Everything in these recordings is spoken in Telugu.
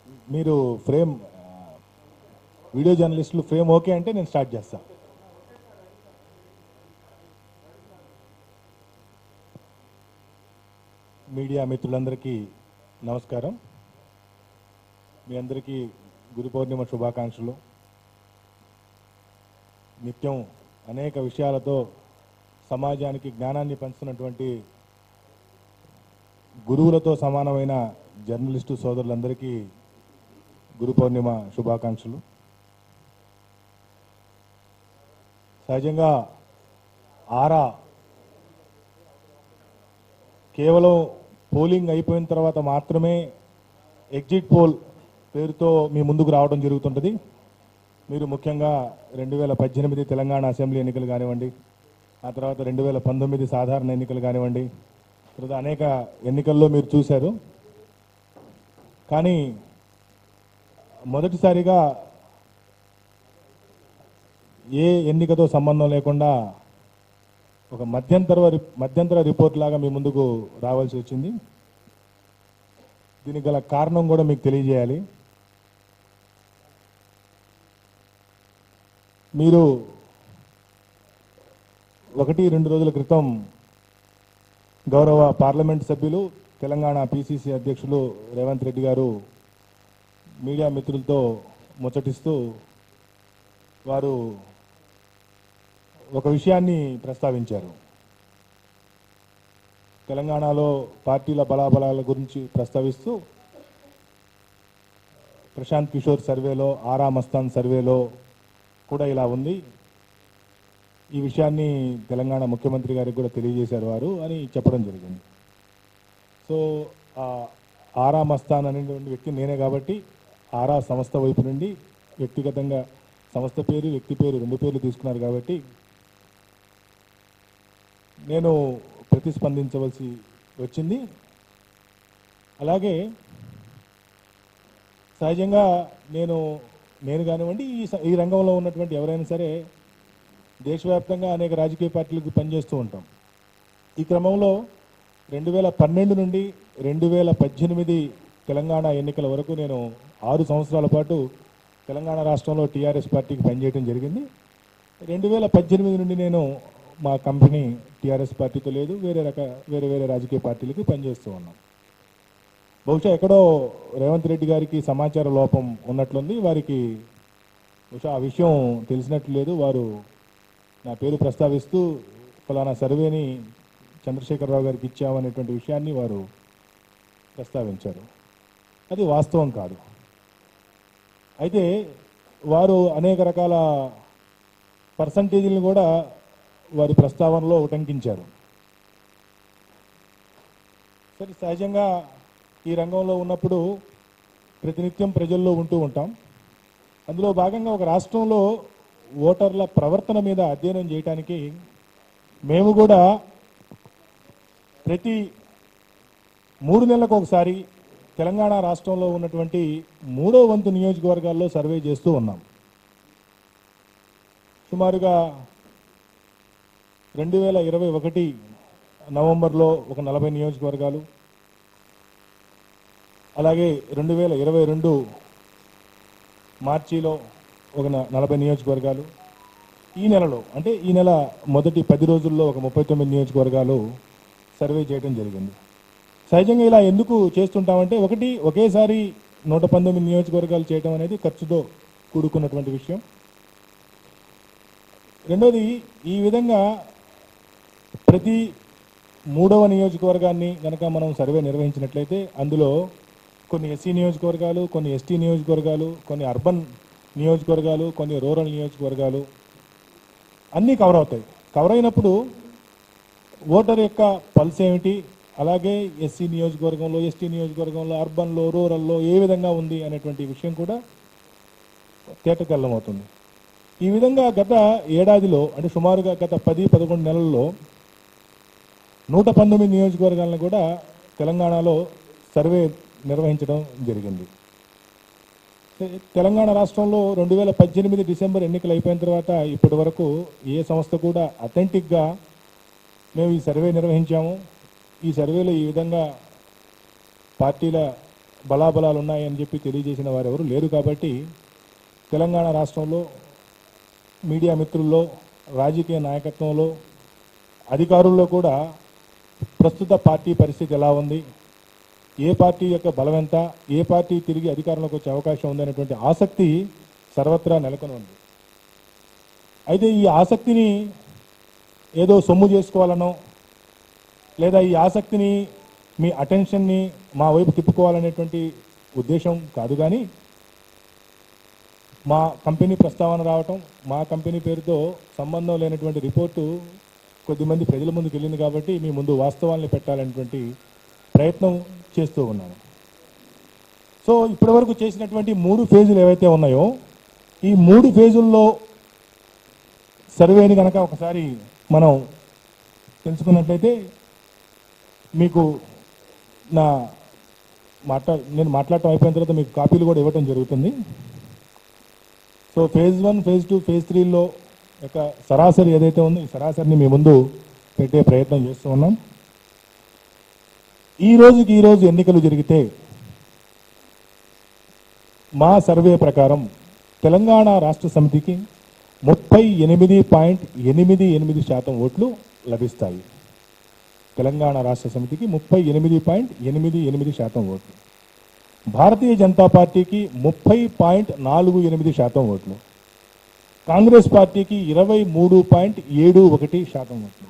మీరు ఫ్రేమ్ ఆ, వీడియో జర్నలిస్టులు ఫ్రేమ్ ఓకే అంటే నేను స్టార్ట్ చేస్తాను మీడియా మిత్రులందరికీ నమస్కారం మీ అందరికీ గురు పౌర్ణిమ శుభాకాంక్షలు నిత్యం అనేక విషయాలతో సమాజానికి జ్ఞానాన్ని పంచుతున్నటువంటి గురువులతో సమానమైన జర్నలిస్టు సోదరులందరికీ గురు పౌర్ణిమ శుభాకాంక్షలు సహజంగా ఆరా కేవలం పోలింగ్ అయిపోయిన తర్వాత మాత్రమే ఎగ్జిట్ పోల్ పేరుతో మీ ముందుకు రావడం జరుగుతుంటుంది మీరు ముఖ్యంగా రెండు వేల పద్దెనిమిది తెలంగాణ అసెంబ్లీ ఎన్నికలు కానివ్వండి ఆ తర్వాత రెండు వేల పంతొమ్మిది సాధారణ ఎన్నికలు కానివ్వండి తర్వాత అనేక ఎన్నికల్లో మీరు చూశారు కానీ మొదటిసారిగా ఏ ఎన్నికతో సంబంధం లేకుండా ఒక మధ్యంతర రి- మధ్యంతర రిపోర్ట్ లాగా మీ ముందుకు రావాల్సి వచ్చింది దీనికి గల కారణం కూడా మీకు తెలియజేయాలి మీరు ఒకటి రెండు రోజుల క్రితం గౌరవ పార్లమెంట్ సభ్యులు తెలంగాణ పిసిసి అధ్యక్షులు రేవంత్ రెడ్డి గారు మీడియా మిత్రులతో ముచ్చటిస్తూ వారు ఒక విషయాన్ని ప్రస్తావించారు తెలంగాణలో పార్టీల బలాబలాల గురించి ప్రస్తావిస్తూ ప్రశాంత్ కిషోర్ సర్వేలో ఆరా మస్తాన్ సర్వేలో కూడా ఇలా ఉంది ఈ విషయాన్ని తెలంగాణ ముఖ్యమంత్రి గారికి కూడా తెలియజేశారు వారు అని చెప్పడం జరిగింది సో ఆ ఆరా మస్తాన్ అనేటువంటి వ్యక్తి నేనే కాబట్టి ఆరా సంస్థ వైపు నుండి వ్యక్తిగతంగా సంస్థ పేరు వ్యక్తి పేరు రెండు పేర్లు తీసుకున్నారు కాబట్టి నేను ప్రతిస్పందించవలసి వచ్చింది అలాగే సహజంగా నేను నేను కానివ్వండి ఈ స- ఈ రంగంలో ఉన్నటువంటి ఎవరైనా సరే దేశవ్యాప్తంగా అనేక రాజకీయ పార్టీలకు పనిచేస్తూ ఉంటాం ఈ క్రమంలో రెండు వేల పన్నెండు నుండి రెండు వేల పద్దెనిమిది తెలంగాణ ఎన్నికల వరకు నేను ఆరు సంవత్సరాల పాటు తెలంగాణ రాష్ట్రంలో టీఆర్ఎస్ పార్టీకి పనిచేయడం జరిగింది రెండు వేల పద్దెనిమిది నుండి నేను మా కంపెనీ టీఆర్ఎస్ పార్టీతో లేదు వేరే రక వేరే వేరే రాజకీయ పార్టీలకి పనిచేస్తూ ఉన్నాం బహుశా ఎక్కడో రేవంత్ రెడ్డి గారికి సమాచార లోపం ఉన్నట్లుంది వారికి బహుశా ఆ విషయం తెలిసినట్లు లేదు వారు నా పేరు ప్రస్తావిస్తూ ఫలానా సర్వేని చంద్రశేఖరరావు గారికి ఇచ్చామనేటువంటి విషయాన్ని వారు ప్రస్తావించారు అది వాస్తవం కాదు అయితే వారు అనేక రకాల పర్సంటేజీలను కూడా వారి ప్రస్తావనలో ఉటంకించారు సరే సహజంగా ఈ రంగంలో ఉన్నప్పుడు ప్రతినిత్యం ప్రజల్లో ఉంటూ ఉంటాం అందులో భాగంగా ఒక రాష్ట్రంలో ఓటర్ల ప్రవర్తన మీద అధ్యయనం చేయడానికి మేము కూడా ప్రతి మూడు నెలలకు ఒకసారి తెలంగాణ రాష్ట్రంలో ఉన్నటువంటి మూడో వంతు నియోజకవర్గాల్లో సర్వే చేస్తూ ఉన్నాం సుమారుగా రెండు వేల ఇరవై ఒకటి నవంబర్లో ఒక నలభై నియోజకవర్గాలు అలాగే రెండు వేల ఇరవై రెండు మార్చిలో ఒక న- నలభై నియోజకవర్గాలు ఈ నెలలో అంటే ఈ నెల మొదటి పది రోజుల్లో ఒక ముప్పై తొమ్మిది నియోజకవర్గాలు సర్వే చేయడం జరిగింది సహజంగా ఇలా ఎందుకు చేస్తుంటామంటే ఒకటి ఒకేసారి నూట పంతొమ్మిది నియోజకవర్గాలు చేయడం అనేది ఖర్చుతో కూడుకున్నటువంటి విషయం రెండోది ఈ విధంగా ప్రతి మూడవ నియోజకవర్గాన్ని కనుక మనం సర్వే నిర్వహించినట్లయితే అందులో కొన్ని ఎస్సీ నియోజకవర్గాలు కొన్ని ఎస్టీ నియోజకవర్గాలు కొన్ని అర్బన్ నియోజకవర్గాలు కొన్ని రూరల్ నియోజకవర్గాలు అన్నీ కవర్ అవుతాయి కవర్ అయినప్పుడు ఓటర్ యొక్క పల్స్ ఏమిటి అలాగే ఎస్సీ నియోజకవర్గంలో ఎస్టీ నియోజకవర్గంలో అర్బన్లో రూరల్లో ఏ విధంగా ఉంది అనేటువంటి విషయం కూడా తేటతెల్లమవుతుంది ఈ విధంగా గత ఏడాదిలో అంటే సుమారుగా గత పది పదకొండు నెలల్లో నూట పంతొమ్మిది నియోజకవర్గాలను కూడా తెలంగాణలో సర్వే నిర్వహించడం జరిగింది తెలంగాణ రాష్ట్రంలో రెండు వేల పద్దెనిమిది డిసెంబర్ ఎన్నికలు అయిపోయిన తర్వాత ఇప్పటి వరకు ఏ సంస్థ కూడా అథెంటిక్గా మేము ఈ సర్వే నిర్వహించాము ఈ సర్వేలో ఈ విధంగా పార్టీల బలాబలాలు ఉన్నాయని చెప్పి తెలియజేసిన వారెవరు లేరు కాబట్టి తెలంగాణ రాష్ట్రంలో మీడియా మిత్రుల్లో రాజకీయ నాయకత్వంలో అధికారుల్లో కూడా ప్రస్తుత పార్టీ పరిస్థితి ఎలా ఉంది ఏ పార్టీ యొక్క బలం ఎంత ఏ పార్టీ తిరిగి అధికారంలోకి వచ్చే అవకాశం ఉందనేటువంటి ఆసక్తి సర్వత్రా నెలకొని ఉంది అయితే ఈ ఆసక్తిని ఏదో సొమ్ము చేసుకోవాలనో లేదా ఈ ఆసక్తిని మీ అటెన్షన్ని మా వైపు తిప్పుకోవాలనేటువంటి ఉద్దేశం కాదు కానీ మా కంపెనీ ప్రస్తావన రావటం మా కంపెనీ పేరుతో సంబంధం లేనటువంటి రిపోర్టు కొద్దిమంది ప్రజల ముందుకు వెళ్ళింది కాబట్టి మీ ముందు వాస్తవాల్ని పెట్టాలనేటువంటి ప్రయత్నం చేస్తూ ఉన్నాను సో ఇప్పటివరకు చేసినటువంటి మూడు ఫేజులు ఏవైతే ఉన్నాయో ఈ మూడు ఫేజుల్లో సర్వేని కనుక ఒకసారి మనం తెలుసుకున్నట్లయితే మీకు నా మాట్లా నేను మాట్లాడటం అయిపోయిన తర్వాత మీకు కాపీలు కూడా ఇవ్వటం జరుగుతుంది so phase one phase two phase త్రీలో యొక్క సరాసరి ఏదైతే ఉందో ఈ సరాసరిని మీ ముందు పెట్టే ప్రయత్నం చేస్తూ ఉన్నాం ఈ రోజుకి ఈ రోజు ఎన్నికలు జరిగితే మా సర్వే ప్రకారం తెలంగాణ రాష్ట్ర సమితికి ముప్పై ఎనిమిది పాయింట్ ఎనిమిది ఎనిమిది శాతం ఓట్లు లభిస్తాయి తెలంగాణ రాష్ట్ర సమితికి ముప్పై ఎనిమిది పాయింట్ ఎనిమిది ఎనిమిది శాతం ఓట్లు భారతీయ జనతా పార్టీకి ముప్పై పాయింట్ నాలుగు ఎనిమిది శాతం ఓట్లు కాంగ్రెస్ పార్టీకి ఇరవై మూడు పాయింట్ ఏడు ఒకటి శాతం ఓట్లు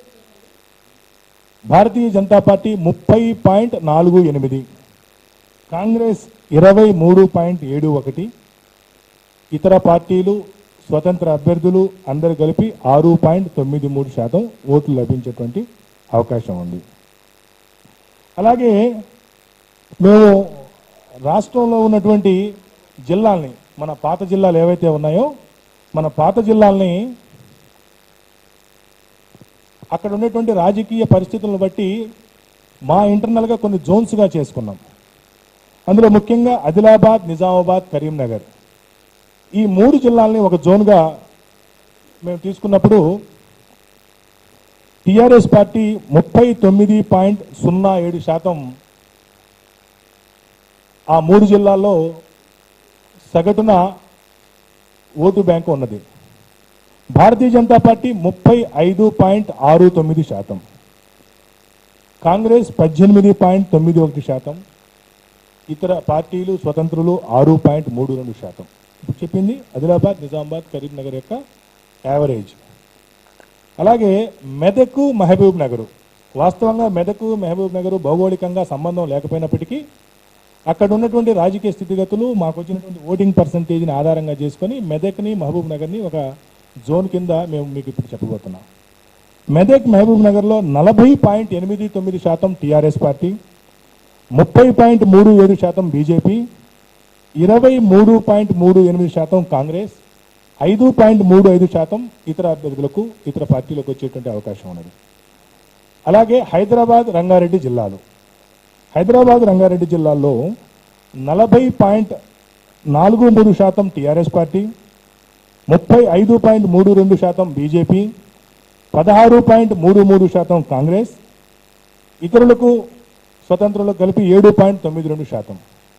భారతీయ జనతా పార్టీ ముప్పై పాయింట్ నాలుగు ఎనిమిది కాంగ్రెస్ ఇరవై మూడు పాయింట్ ఏడు ఒకటి ఇతర పార్టీలు స్వతంత్ర అభ్యర్థులు అందరు కలిపి ఆరు పాయింట్ తొమ్మిది మూడు శాతం ఓట్లు లభించేటువంటి అవకాశం ఉంది అలాగే మేము రాష్ట్రంలో ఉన్నటువంటి జిల్లాల్ని మన పాత జిల్లాలు ఏవైతే ఉన్నాయో మన పాత జిల్లాల్ని అక్కడ ఉన్నటువంటి రాజకీయ పరిస్థితులను బట్టి మా ఇంటర్నల్గా కొన్ని జోన్స్గా చేసుకున్నాం అందులో ముఖ్యంగా ఆదిలాబాద్ నిజామాబాద్ కరీంనగర్ ఈ మూడు జిల్లాల్ని ఒక జోన్గా మేము తీసుకున్నప్పుడు టిఆర్ఎస్ పార్టీ ముప్పై తొమ్మిది పాయింట్ సున్నా ఏడు శాతం ఆ మూడు జిల్లాల్లో సగటున ఓటు బ్యాంకు ఉన్నది భారతీయ జనతా పార్టీ ముప్పై ఐదు పాయింట్ ఆరు తొమ్మిది శాతం కాంగ్రెస్ పద్దెనిమిది పాయింట్ తొమ్మిది ఒకటి శాతం ఇతర పార్టీలు స్వతంత్రులు ఆరు పాయింట్ మూడు రెండు శాతం ఇప్పుడు చెప్పింది ఆదిలాబాద్ నిజామాబాద్ కరీంనగర్ యొక్క యావరేజ్ అలాగే మెదక్ మహబూబ్ నగర్ వాస్తవంగా మెదక్ మహబూబ్ నగర్ భౌగోళికంగా సంబంధం లేకపోయినప్పటికీ అక్కడ ఉన్నటువంటి రాజకీయ స్థితిగతులు మాకు వచ్చినటువంటి ఓటింగ్ పర్సంటేజ్ని ఆధారంగా చేసుకొని మెదక్ని మహబూబ్ నగర్ని ఒక జోన్ కింద మేము మీకు ఇప్పుడు చెప్పబోతున్నాం మెదక్ మహబూబ్ నగర్లో నలభై పాయింట్ ఎనిమిది తొమ్మిది శాతం టీఆర్ఎస్ పార్టీ ముప్పై పాయింట్ మూడు ఏడు శాతం బీజేపీ ఇరవై మూడు పాయింట్ మూడు ఎనిమిది శాతం కాంగ్రెస్ ఐదు పాయింట్ మూడు ఐదు శాతం ఇతర అభ్యర్థులకు ఇతర పార్టీలకు వచ్చేటువంటి అవకాశం ఉన్నది అలాగే హైదరాబాద్ రంగారెడ్డి జిల్లాలు హైదరాబాద్ రంగారెడ్డి జిల్లాల్లో నలభై పాయింట్ నాలుగు మూడు శాతం టీఆర్ఎస్ పార్టీ ముప్పై ఐదు పాయింట్ మూడు రెండు శాతం బీజేపీ పదహారు పాయింట్ మూడు మూడు శాతం కాంగ్రెస్ ఇతరులకు స్వతంత్రులకు కలిపి ఏడు పాయింట్ తొమ్మిది రెండు శాతం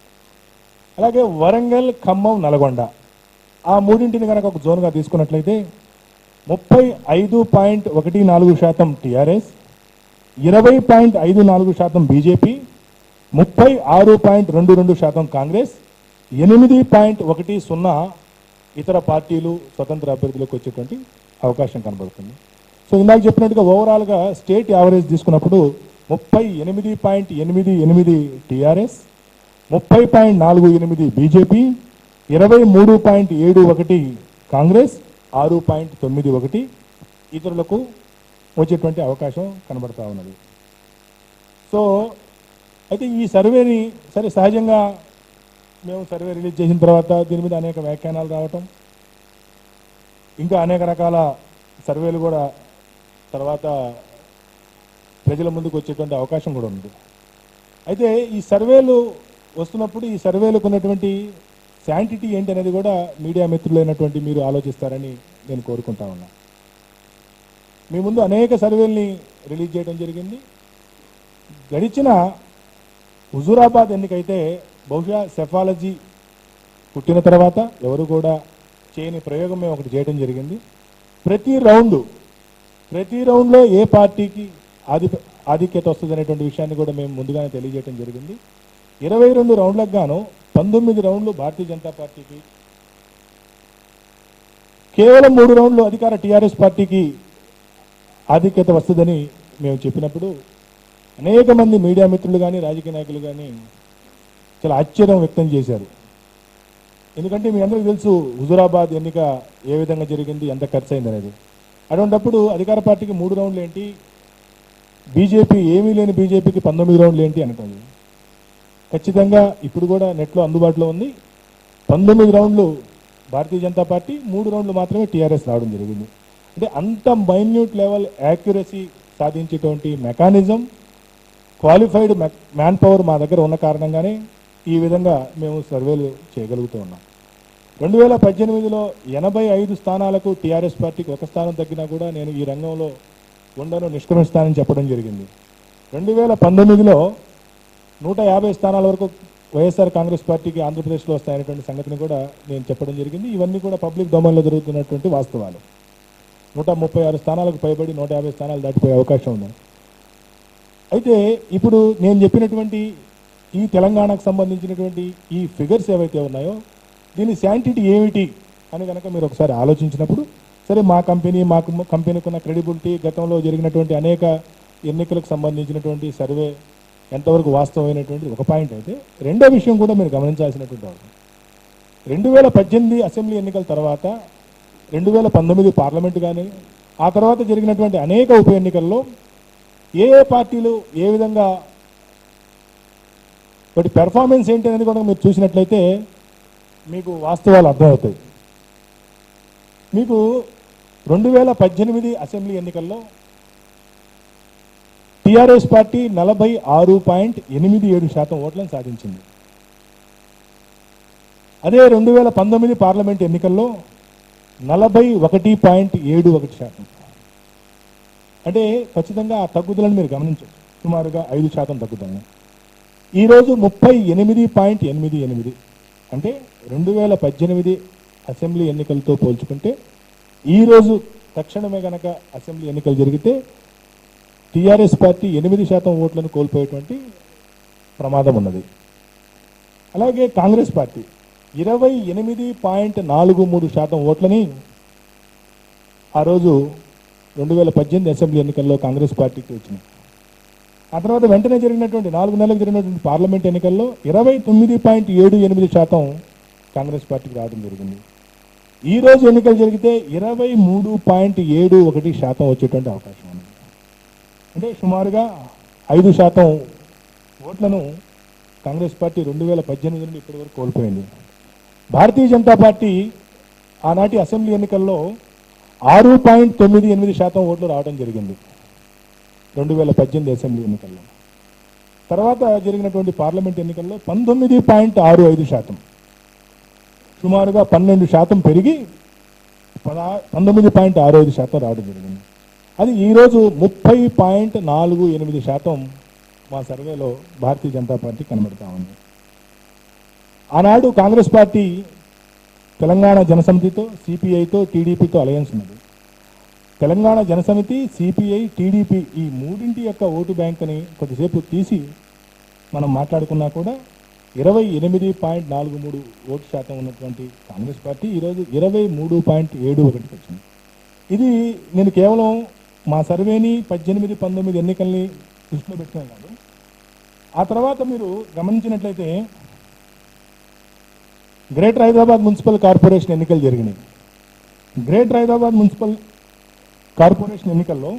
అలాగే వరంగల్ ఖమ్మం నల్గొండ ఆ మూడింటిని కనుక ఒక జోన్గా తీసుకున్నట్లయితే ముప్పై ఐదు పాయింట్ ఒకటి నాలుగు శాతం టీఆర్ఎస్ ఇరవై పాయింట్ ఐదు నాలుగు శాతం బీజేపీ ముప్పై ఆరు పాయింట్ రెండు రెండు శాతం కాంగ్రెస్ ఎనిమిది పాయింట్ ఒకటి సున్నా ఇతర పార్టీలు స్వతంత్ర అభ్యర్థులకు వచ్చేటువంటి అవకాశం కనబడుతుంది సో ఇందాక చెప్పినట్టుగా ఓవరాల్గా స్టేట్ యావరేజ్ తీసుకున్నప్పుడు ముప్పై ఎనిమిది పాయింట్ ఎనిమిది ఎనిమిది టీఆర్ఎస్ ముప్పై పాయింట్ నాలుగు ఎనిమిది బీజేపీ ఇరవై మూడు పాయింట్ ఏడు ఒకటి కాంగ్రెస్ ఆరు పాయింట్ తొమ్మిది ఒకటి ఇతరులకు వచ్చేటువంటి అవకాశం కనబడతా ఉన్నది సో అయితే ఈ సర్వేని సరే సహజంగా మేము సర్వే రిలీజ్ చేసిన తర్వాత దీని మీద అనేక వ్యాఖ్యానాలు రావటం ఇంకా అనేక రకాల సర్వేలు కూడా తర్వాత ప్రజల ముందుకు వచ్చేటువంటి అవకాశం కూడా ఉంది అయితే ఈ సర్వేలు వస్తున్నప్పుడు ఈ సర్వేలకు ఉన్నటువంటి శాంటిటీ ఏంటి అనేది కూడా మీడియా మిత్రులైనటువంటి మీరు ఆలోచిస్తారని నేను కోరుకుంటా ఉన్నా మీ ముందు అనేక సర్వేల్ని రిలీజ్ చేయడం జరిగింది గడిచిన హుజూరాబాద్ ఎన్నికైతే బహుశా సెఫాలజీ పుట్టిన తర్వాత ఎవరు కూడా చేయని ప్రయోగం మేము ఒకటి చేయడం జరిగింది ప్రతి రౌండ్ ప్రతి రౌండ్లో ఏ పార్టీకి ఆధి ఆధిక్యత వస్తుంది అనేటువంటి విషయాన్ని కూడా మేము ముందుగానే తెలియజేయడం జరిగింది ఇరవై రెండు రౌండ్లకు గాను పంతొమ్మిది రౌండ్లు భారతీయ జనతా పార్టీకి కేవలం మూడు రౌండ్లు అధికార టీఆర్ఎస్ పార్టీకి ఆధిక్యత వస్తుందని మేము చెప్పినప్పుడు అనేక మంది మీడియా మిత్రులు కానీ రాజకీయ నాయకులు కానీ చాలా ఆశ్చర్యం వ్యక్తం చేశారు ఎందుకంటే మీ అందరికీ తెలుసు హుజురాబాద్ ఎన్నిక ఏ విధంగా జరిగింది ఎంత ఖర్చు అయింది అనేది అటువంటప్పుడు అధికార పార్టీకి మూడు రౌండ్లు ఏంటి బీజేపీ ఏమీ లేని బీజేపీకి పంతొమ్మిది రౌండ్లు ఏంటి అంటుంది ఖచ్చితంగా ఇప్పుడు కూడా నెట్లో అందుబాటులో ఉంది పంతొమ్మిది రౌండ్లు భారతీయ జనతా పార్టీ మూడు రౌండ్లు మాత్రమే టీఆర్ఎస్ రావడం జరిగింది అంటే అంత మైన్యూట్ లెవెల్ యాక్యురసీ సాధించేటువంటి మెకానిజం క్వాలిఫైడ్ మ్యాన్ పవర్ మా దగ్గర ఉన్న కారణంగానే ఈ విధంగా మేము సర్వేలు చేయగలుగుతూ ఉన్నాం రెండు వేల పద్దెనిమిదిలో ఎనభై ఐదు స్థానాలకు టీఆర్ఎస్ పార్టీకి ఒక స్థానం తగ్గినా కూడా నేను ఈ రంగంలో ఉండను నిష్క్రమిస్తానని చెప్పడం జరిగింది రెండు వేల పంతొమ్మిదిలో నూట యాభై స్థానాల వరకు వైఎస్ఆర్ కాంగ్రెస్ పార్టీకి ఆంధ్రప్రదేశ్లో వస్తాయనేటువంటి సంగతిని కూడా నేను చెప్పడం జరిగింది ఇవన్నీ కూడా పబ్లిక్ డొమైన్లో జరుగుతున్నటువంటి వాస్తవాలు నూట ముప్పై ఆరు స్థానాలకు పైబడి నూట యాభై స్థానాలు దాటిపోయే అవకాశం ఉంది అయితే ఇప్పుడు నేను చెప్పినటువంటి ఈ తెలంగాణకు సంబంధించినటువంటి ఈ ఫిగర్స్ ఏవైతే ఉన్నాయో దీని శాంటిటీ ఏమిటి అని కనుక మీరు ఒకసారి ఆలోచించినప్పుడు సరే మా కంపెనీ మాకు కంపెనీకి ఉన్న క్రెడిబిలిటీ గతంలో జరిగినటువంటి అనేక ఎన్నికలకు సంబంధించినటువంటి సర్వే ఎంతవరకు వాస్తవమైనటువంటి ఒక పాయింట్ అయితే రెండో విషయం కూడా మీరు గమనించాల్సినటువంటి అవసరం రెండు వేల పద్దెనిమిది అసెంబ్లీ ఎన్నికల తర్వాత రెండు వేల పంతొమ్మిది పార్లమెంట్ కానీ ఆ తర్వాత జరిగినటువంటి అనేక ఉప ఎన్నికల్లో ఏ ఏ పార్టీలు ఏ విధంగా వాటి పెర్ఫార్మెన్స్ ఏంటి అనేది కూడా మీరు చూసినట్లయితే మీకు వాస్తవాలు అర్థమవుతాయి మీకు రెండు వేల పద్దెనిమిది అసెంబ్లీ ఎన్నికల్లో టిఆర్ఎస్ పార్టీ నలభై ఆరు పాయింట్ ఎనిమిది ఏడు శాతం ఓట్లను సాధించింది అదే రెండు వేల పంతొమ్మిది పార్లమెంట్ ఎన్నికల్లో నలభై ఒకటి పాయింట్ ఏడు ఒకటి శాతం అంటే ఖచ్చితంగా ఆ తగ్గుదలను మీరు గమనించండి సుమారుగా ఐదు శాతం తగ్గుదలను ఈరోజు ముప్పై ఎనిమిది పాయింట్ ఎనిమిది ఎనిమిది అంటే రెండు వేల పద్దెనిమిది అసెంబ్లీ ఎన్నికలతో పోల్చుకుంటే ఈరోజు తక్షణమే గనక అసెంబ్లీ ఎన్నికలు జరిగితే టీఆర్ఎస్ పార్టీ ఎనిమిది శాతం ఓట్లను కోల్పోయేటువంటి ప్రమాదం ఉన్నది అలాగే కాంగ్రెస్ పార్టీ ఇరవై ఎనిమిది పాయింట్ నాలుగు మూడు శాతం ఓట్లని ఆ రోజు రెండు వేల పద్దెనిమిది అసెంబ్లీ ఎన్నికల్లో కాంగ్రెస్ పార్టీకి వచ్చినాయి ఆ తర్వాత వెంటనే జరిగినటువంటి నాలుగు నెలలకు జరిగినటువంటి పార్లమెంట్ ఎన్నికల్లో ఇరవై తొమ్మిది పాయింట్ ఏడు ఎనిమిది శాతం కాంగ్రెస్ పార్టీకి రావడం జరిగింది ఈ రోజు ఎన్నికలు జరిగితే ఇరవై మూడు పాయింట్ ఏడు ఒకటి శాతం వచ్చేటువంటి అవకాశం ఉంది అంటే సుమారుగా ఐదు శాతం ఓట్లను కాంగ్రెస్ పార్టీ రెండు వేల పద్దెనిమిది నుండి ఇప్పటి వరకు కోల్పోయింది భారతీయ జనతా పార్టీ ఆనాటి అసెంబ్లీ ఎన్నికల్లో ఆరు పాయింట్ తొమ్మిది ఎనిమిది శాతం ఓట్లు రావడం జరిగింది రెండు వేల పద్దెనిమిది అసెంబ్లీ ఎన్నికల్లో తర్వాత జరిగినటువంటి పార్లమెంట్ ఎన్నికల్లో పంతొమ్మిది పాయింట్ ఆరు ఐదు శాతం సుమారుగా పన్నెండు శాతం పెరిగి పదా పంతొమ్మిది పాయింట్ ఆరు ఐదు శాతం రావడం జరిగింది అది ఈరోజు ముప్పై పాయింట్ నాలుగు ఎనిమిది శాతం మా సర్వేలో భారతీయ జనతా పార్టీ కనబడతా ఉంది ఆనాడు కాంగ్రెస్ పార్టీ తెలంగాణ జనసమితితో సిపిఐతో టీడీపీతో అలయన్స్ ఉన్నది తెలంగాణ జనసమితి సిపిఐ టీడీపీ ఈ మూడింటి యొక్క ఓటు బ్యాంకుని కొద్దిసేపు తీసి మనం మాట్లాడుకున్నా కూడా ఇరవై ఎనిమిది పాయింట్ నాలుగు మూడు ఓటు శాతం ఉన్నటువంటి కాంగ్రెస్ పార్టీ ఈరోజు ఇరవై మూడు పాయింట్ ఏడు ఒకటికి వచ్చింది ఇది నేను కేవలం మా సర్వేని పద్దెనిమిది పంతొమ్మిది ఎన్నికల్ని దృష్టిలో పెట్టినా కాదు ఆ తర్వాత మీరు గమనించినట్లయితే గ్రేటర్ హైదరాబాద్ మున్సిపల్ కార్పొరేషన్ ఎన్నికలు జరిగినాయి గ్రేటర్ హైదరాబాద్ మున్సిపల్ కార్పొరేషన్ ఎన్నికల్లో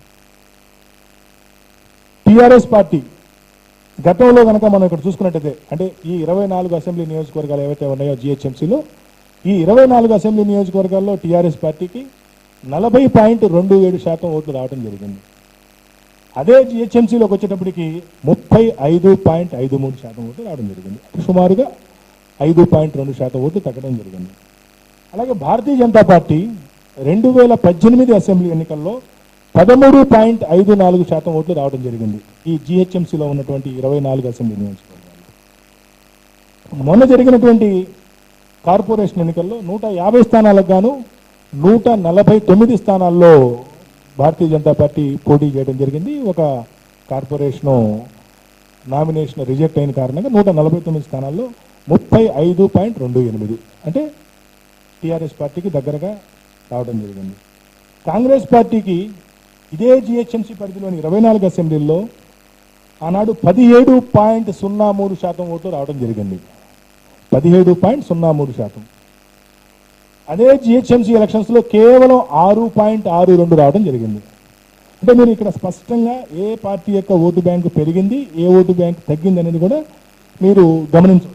టిఆర్ఎస్ పార్టీ గతంలో కనుక మనం ఇక్కడ చూసుకున్నట్టయితే అంటే ఈ ఇరవై నాలుగు అసెంబ్లీ నియోజకవర్గాలు ఏవైతే ఉన్నాయో జిహెచ్ఎంసీలో ఈ ఇరవై నాలుగు అసెంబ్లీ నియోజకవర్గాల్లో టీఆర్ఎస్ పార్టీకి నలభై పాయింట్ రెండు ఏడు శాతం ఓట్లు రావడం జరిగింది అదే జిహెచ్ఎంసీలోకి వచ్చేటప్పటికి ముప్పై ఐదు పాయింట్ ఐదు మూడు శాతం ఓట్లు రావడం జరిగింది సుమారుగా ఐదు పాయింట్ రెండు శాతం ఓట్లు తగ్గడం జరిగింది అలాగే భారతీయ జనతా పార్టీ రెండు వేల పద్దెనిమిది అసెంబ్లీ ఎన్నికల్లో పదమూడు పాయింట్ ఐదు నాలుగు శాతం ఓట్లు రావడం జరిగింది ఈ జిహెచ్ఎంసీలో ఉన్నటువంటి ఇరవై నాలుగు అసెంబ్లీ నియోజకవర్గాలు మొన్న జరిగినటువంటి కార్పొరేషన్ ఎన్నికల్లో నూట యాభై స్థానాలకు గాను నూట నలభై తొమ్మిది స్థానాల్లో భారతీయ జనతా పార్టీ పోటీ చేయడం జరిగింది ఒక కార్పొరేషను నామినేషన్ రిజెక్ట్ అయిన కారణంగా నూట నలభై తొమ్మిది స్థానాల్లో ముప్పై ఐదు పాయింట్ రెండు ఎనిమిది అంటే టీఆర్ఎస్ పార్టీకి దగ్గరగా రావడం జరిగింది కాంగ్రెస్ పార్టీకి ఇదే జిహెచ్ఎంసీ పరిధిలోని ఇరవై నాలుగు అసెంబ్లీల్లో ఆనాడు పదిహేడు పాయింట్ సున్నా మూడు శాతం ఓట్లు రావడం జరిగింది పదిహేడు పాయింట్ సున్నా మూడు శాతం అదే జిహెచ్ఎంసీ ఎలక్షన్స్ లో కేవలం ఆరు పాయింట్ ఆరు రెండు రావడం జరిగింది అంటే మీరు ఇక్కడ స్పష్టంగా ఏ పార్టీ యొక్క ఓటు బ్యాంకు పెరిగింది ఏ ఓటు బ్యాంక్ తగ్గింది అనేది కూడా మీరు గమనించవచ్చు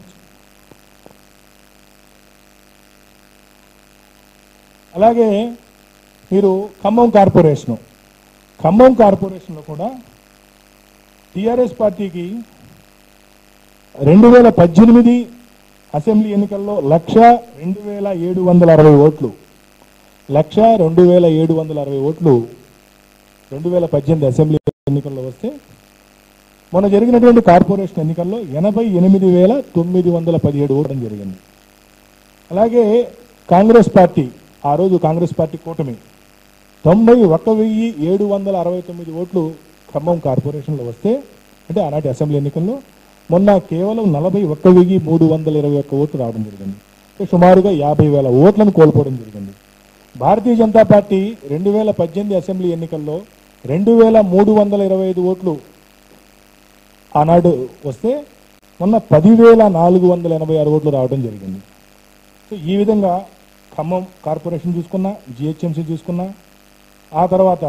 అలాగే మీరు ఖమ్మం కార్పొరేషను ఖమ్మం కార్పొరేషన్లో కూడా టిఆర్ఎస్ పార్టీకి రెండు వేల పద్దెనిమిది అసెంబ్లీ ఎన్నికల్లో లక్ష రెండు వేల ఏడు వందల అరవై ఓట్లు లక్ష రెండు వేల ఏడు వందల అరవై ఓట్లు రెండు వేల పద్దెనిమిది అసెంబ్లీ ఎన్నికల్లో వస్తే మొన్న జరిగినటువంటి కార్పొరేషన్ ఎన్నికల్లో ఎనభై ఎనిమిది వేల తొమ్మిది వందల పదిహేడు ఓటం జరిగింది అలాగే కాంగ్రెస్ పార్టీ ఆ రోజు కాంగ్రెస్ పార్టీ కూటమి తొంభై ఒక్క వెయ్యి ఏడు వందల అరవై తొమ్మిది ఓట్లు ఖమ్మం కార్పొరేషన్లో వస్తే అంటే ఆనాటి అసెంబ్లీ ఎన్నికల్లో మొన్న కేవలం నలభై ఒక్క వెయ్యి మూడు వందల ఇరవై ఒక్క ఓట్లు రావడం జరిగింది అంటే సుమారుగా యాభై వేల ఓట్లను కోల్పోవడం జరిగింది భారతీయ జనతా పార్టీ రెండు వేల పద్దెనిమిది అసెంబ్లీ ఎన్నికల్లో రెండు వేల మూడు వందల ఇరవై ఐదు ఓట్లు ఆనాడు వస్తే మొన్న పదివేల నాలుగు వందల ఎనభై ఆరు ఓట్లు రావడం జరిగింది సో ఈ విధంగా ఖమ్మం కార్పొరేషన్ చూసుకున్నా జిహెచ్ఎంసీ చూసుకున్నా ఆ తర్వాత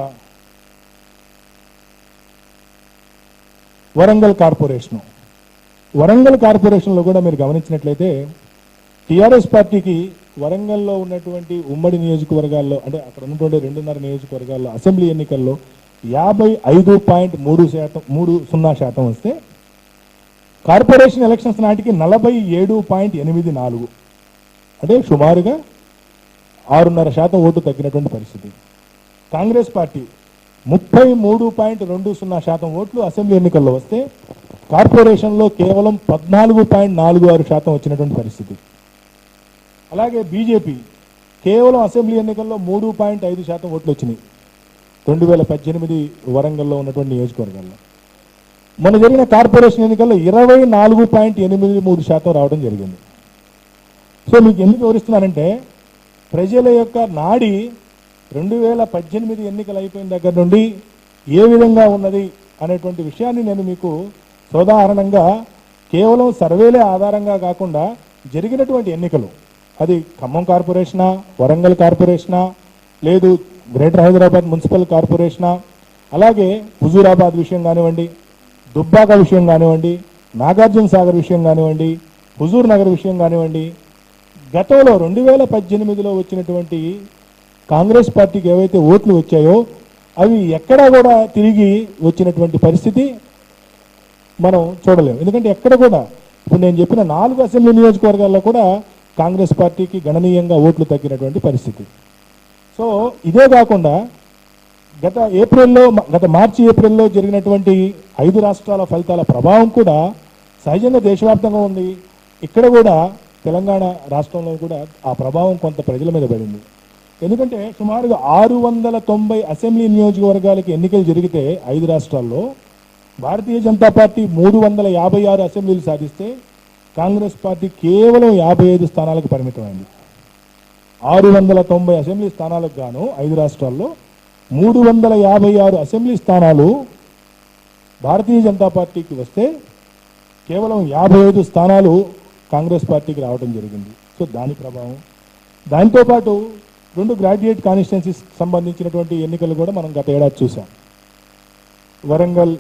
వరంగల్ కార్పొరేషను వరంగల్ కార్పొరేషన్లో కూడా మీరు గమనించినట్లయితే టిఆర్ఎస్ పార్టీకి వరంగల్లో ఉన్నటువంటి ఉమ్మడి నియోజకవర్గాల్లో అంటే అక్కడ ఉన్నటువంటి రెండున్నర నియోజకవర్గాల్లో అసెంబ్లీ ఎన్నికల్లో యాభై ఐదు పాయింట్ మూడు శాతం మూడు సున్నా శాతం వస్తే కార్పొరేషన్ ఎలక్షన్స్ నాటికి నలభై ఏడు పాయింట్ ఎనిమిది నాలుగు అంటే సుమారుగా ఆరున్నర శాతం ఓటు తగ్గినటువంటి పరిస్థితి కాంగ్రెస్ పార్టీ ముప్పై మూడు పాయింట్ రెండు సున్నా శాతం ఓట్లు అసెంబ్లీ ఎన్నికల్లో వస్తే కార్పొరేషన్లో కేవలం పద్నాలుగు పాయింట్ నాలుగు ఆరు శాతం వచ్చినటువంటి పరిస్థితి అలాగే బీజేపీ కేవలం అసెంబ్లీ ఎన్నికల్లో మూడు పాయింట్ ఐదు శాతం ఓట్లు వచ్చినాయి రెండు వేల పద్దెనిమిది వరంగల్లో ఉన్నటువంటి నియోజకవర్గాల్లో మొన్న జరిగిన కార్పొరేషన్ ఎన్నికల్లో ఇరవై నాలుగు పాయింట్ ఎనిమిది మూడు శాతం రావడం జరిగింది సో మీకు ఎందుకు వివరిస్తున్నానంటే ప్రజల యొక్క నాడి రెండు వేల పద్దెనిమిది ఎన్నికలు అయిపోయిన దగ్గర నుండి ఏ విధంగా ఉన్నది అనేటువంటి విషయాన్ని నేను మీకు సోదాహరణంగా కేవలం సర్వేలే ఆధారంగా కాకుండా జరిగినటువంటి ఎన్నికలు అది ఖమ్మం కార్పొరేషనా వరంగల్ కార్పొరేషనా లేదు గ్రేటర్ హైదరాబాద్ మున్సిపల్ కార్పొరేషనా అలాగే హుజూరాబాద్ విషయం కానివ్వండి దుబ్బాక విషయం కానివ్వండి నాగార్జున సాగర్ విషయం కానివ్వండి హుజూర్ నగర్ విషయం కానివ్వండి గతంలో రెండు వేల పద్దెనిమిదిలో వచ్చినటువంటి కాంగ్రెస్ పార్టీకి ఏవైతే ఓట్లు వచ్చాయో అవి ఎక్కడా కూడా తిరిగి వచ్చినటువంటి పరిస్థితి మనం చూడలేము ఎందుకంటే ఎక్కడ కూడా ఇప్పుడు నేను చెప్పిన నాలుగు అసెంబ్లీ నియోజకవర్గాల్లో కూడా కాంగ్రెస్ పార్టీకి గణనీయంగా ఓట్లు తగ్గినటువంటి పరిస్థితి సో ఇదే కాకుండా గత ఏప్రిల్లో గత మార్చి ఏప్రిల్లో జరిగినటువంటి ఐదు రాష్ట్రాల ఫలితాల ప్రభావం కూడా సహజంగా దేశవ్యాప్తంగా ఉంది ఇక్కడ కూడా తెలంగాణ రాష్ట్రంలో కూడా ఆ ప్రభావం కొంత ప్రజల మీద పడింది ఎందుకంటే సుమారుగా ఆరు వందల తొంభై అసెంబ్లీ నియోజకవర్గాలకి ఎన్నికలు జరిగితే ఐదు రాష్ట్రాల్లో భారతీయ జనతా పార్టీ మూడు వందల యాభై ఆరు అసెంబ్లీలు సాధిస్తే కాంగ్రెస్ పార్టీ కేవలం యాభై ఐదు స్థానాలకు పరిమితమైంది ఆరు వందల తొంభై అసెంబ్లీ స్థానాలకు గాను ఐదు రాష్ట్రాల్లో మూడు వందల యాభై ఆరు అసెంబ్లీ స్థానాలు భారతీయ జనతా పార్టీకి వస్తే కేవలం యాభై ఐదు స్థానాలు కాంగ్రెస్ పార్టీకి రావడం జరిగింది సో దాని ప్రభావం దాంతోపాటు రెండు గ్రాడ్యుయేట్ కాన్స్టిట్యున్సీస్ సంబంధించినటువంటి ఎన్నికలు కూడా మనం గత ఏడాది చూసాం వరంగల్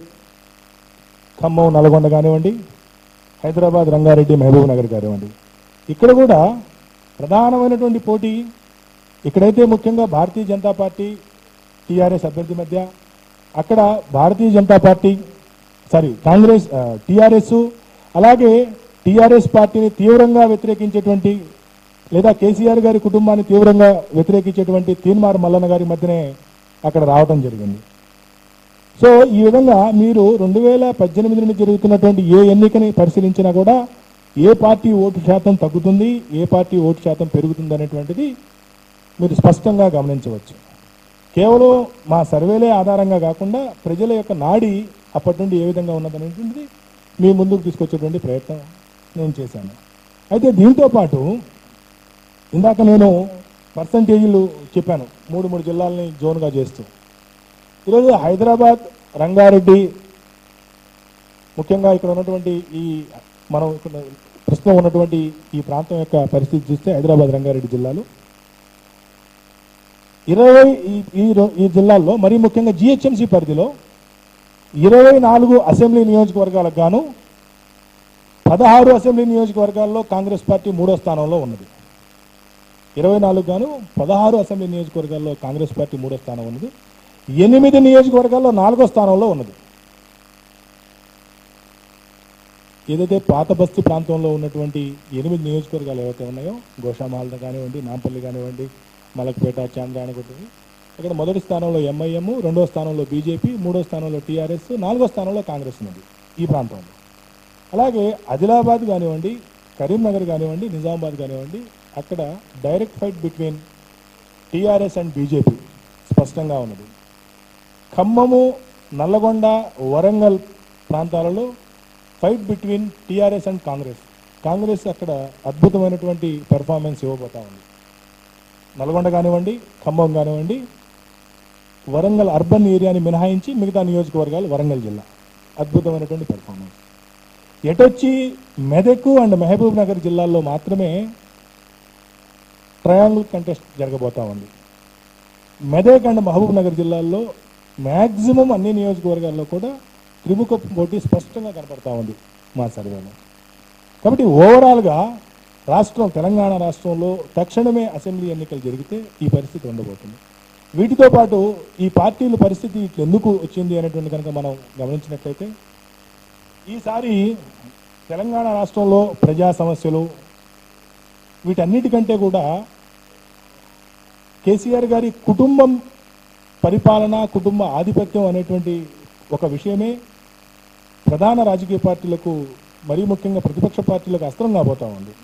ఖమ్మం నల్గొండ కానివ్వండి హైదరాబాద్ రంగారెడ్డి మహబూబ్ నగర్ కానివ్వండి ఇక్కడ కూడా ప్రధానమైనటువంటి పోటీ ఇక్కడైతే ముఖ్యంగా భారతీయ జనతా పార్టీ టీఆర్ఎస్ అభ్యర్థి మధ్య అక్కడ Bharatiya Janata party sorry Congress TRS అలాగే టీఆర్ఎస్ పార్టీని తీవ్రంగా వ్యతిరేకించేటువంటి లేదా కేసీఆర్ గారి కుటుంబాన్ని తీవ్రంగా వ్యతిరేకించేటువంటి తీన్మార్ మల్లన్న గారి మధ్యనే అక్కడ రావడం జరిగింది సో ఈ విధంగా మీరు రెండు వేల పద్దెనిమిది నుండి జరుగుతున్నటువంటి ఏ ఎన్నికని పరిశీలించినా కూడా ఏ పార్టీ ఓటు శాతం తగ్గుతుంది ఏ పార్టీ ఓటు శాతం పెరుగుతుంది అనేటువంటిది మీరు స్పష్టంగా గమనించవచ్చు కేవలం మా సర్వేలే ఆధారంగా కాకుండా ప్రజల యొక్క నాడి అప్పటి నుండి ఏ విధంగా ఉన్నదనేటువంటిది మీ ముందుకు తీసుకొచ్చేటువంటి ప్రయత్నం నేను చేశాను అయితే దీంతో పాటు ఇందాక నేను పర్సంటేజీలు చెప్పాను మూడు మూడు జిల్లాలని జోన్గా చేస్తూ ఈరోజు హైదరాబాద్ రంగారెడ్డి ముఖ్యంగా ఇక్కడ ఉన్నటువంటి ఈ మనం ఇక్కడ ప్రస్తుతం ఉన్నటువంటి ఈ ప్రాంతం యొక్క పరిస్థితి చూస్తే హైదరాబాద్ రంగారెడ్డి జిల్లాలు ఇరవై ఈ ఈ రో- ఈ జిల్లాల్లో మరీ ముఖ్యంగా జిహెచ్ఎంసీ పరిధిలో ఇరవై నాలుగు అసెంబ్లీ నియోజకవర్గాలకు గాను పదహారు అసెంబ్లీ నియోజకవర్గాల్లో కాంగ్రెస్ పార్టీ మూడో స్థానంలో ఉన్నది ఇరవై నాలుగు గాను పదహారు అసెంబ్లీ నియోజకవర్గాల్లో కాంగ్రెస్ పార్టీ మూడో స్థానం ఉన్నది ఎనిమిది నియోజకవర్గాల్లో నాలుగో స్థానంలో ఉన్నది ఏదైతే పాత బస్తీ ప్రాంతంలో ఉన్నటువంటి ఎనిమిది నియోజకవర్గాలు ఏవైతే ఉన్నాయో గోషామాల కానివ్వండి నాంపల్లి కానివ్వండి మలక్పేట చాంద్రాయణగుట్ట అక్కడ మొదటి స్థానంలో ఎంఐఎం రెండో స్థానంలో బీజేపీ మూడో స్థానంలో టీఆర్ఎస్ నాలుగో స్థానంలో కాంగ్రెస్ ఉన్నది ఈ ప్రాంతంలో అలాగే ఆదిలాబాద్ కానివ్వండి కరీంనగర్ కానివ్వండి నిజామాబాద్ కానివ్వండి అక్కడ direct fight between TRS and BJP స్పష్టంగా ఉన్నది ఖమ్మము నల్లగొండ వరంగల్ ప్రాంతాలలో fight between TRS and Congress Congress అక్కడ అద్భుతమైనటువంటి పెర్ఫార్మెన్స్ ఇవ్వబోతా ఉంది నల్గొండ కానివ్వండి ఖమ్మం కానివ్వండి వరంగల్ అర్బన్ ఏరియాని మినహాయించి మిగతా నియోజకవర్గాలు వరంగల్ జిల్లా అద్భుతమైనటువంటి పెర్ఫార్మెన్స్ ఎటొచ్చి మెదక్ అండ్ మహబూబ్ నగర్ జిల్లాల్లో మాత్రమే ట్రయాంగిల్ కంటెస్ట్ జరగబోతా ఉంది మెదక్ అండ్ మహబూబ్ నగర్ జిల్లాల్లో మ్యాక్సిమం అన్ని నియోజకవర్గాల్లో కూడా త్రిముఖ పోటీ స్పష్టంగా కనపడతా ఉంది మా సర్వేలో కాబట్టి ఓవరాల్గా రాష్ట్రం తెలంగాణ రాష్ట్రంలో తక్షణమే అసెంబ్లీ ఎన్నికలు జరిగితే ఈ పరిస్థితి ఉండబోతుంది వీటితో పాటు ఈ పార్టీల పరిస్థితి ఇట్లా ఎందుకు వచ్చింది అనేటువంటి కనుక మనం గమనించినట్లయితే ఈసారి తెలంగాణ రాష్ట్రంలో ప్రజా సమస్యలు వీటన్నిటికంటే కూడా కేసీఆర్ గారి కుటుంబం పరిపాలన కుటుంబ ఆధిపత్యం అనేటువంటి ఒక విషయమే ప్రధాన రాజకీయ పార్టీలకు మరీ ముఖ్యంగా ప్రతిపక్ష పార్టీలకు అస్త్రం కాబోతా ఉంది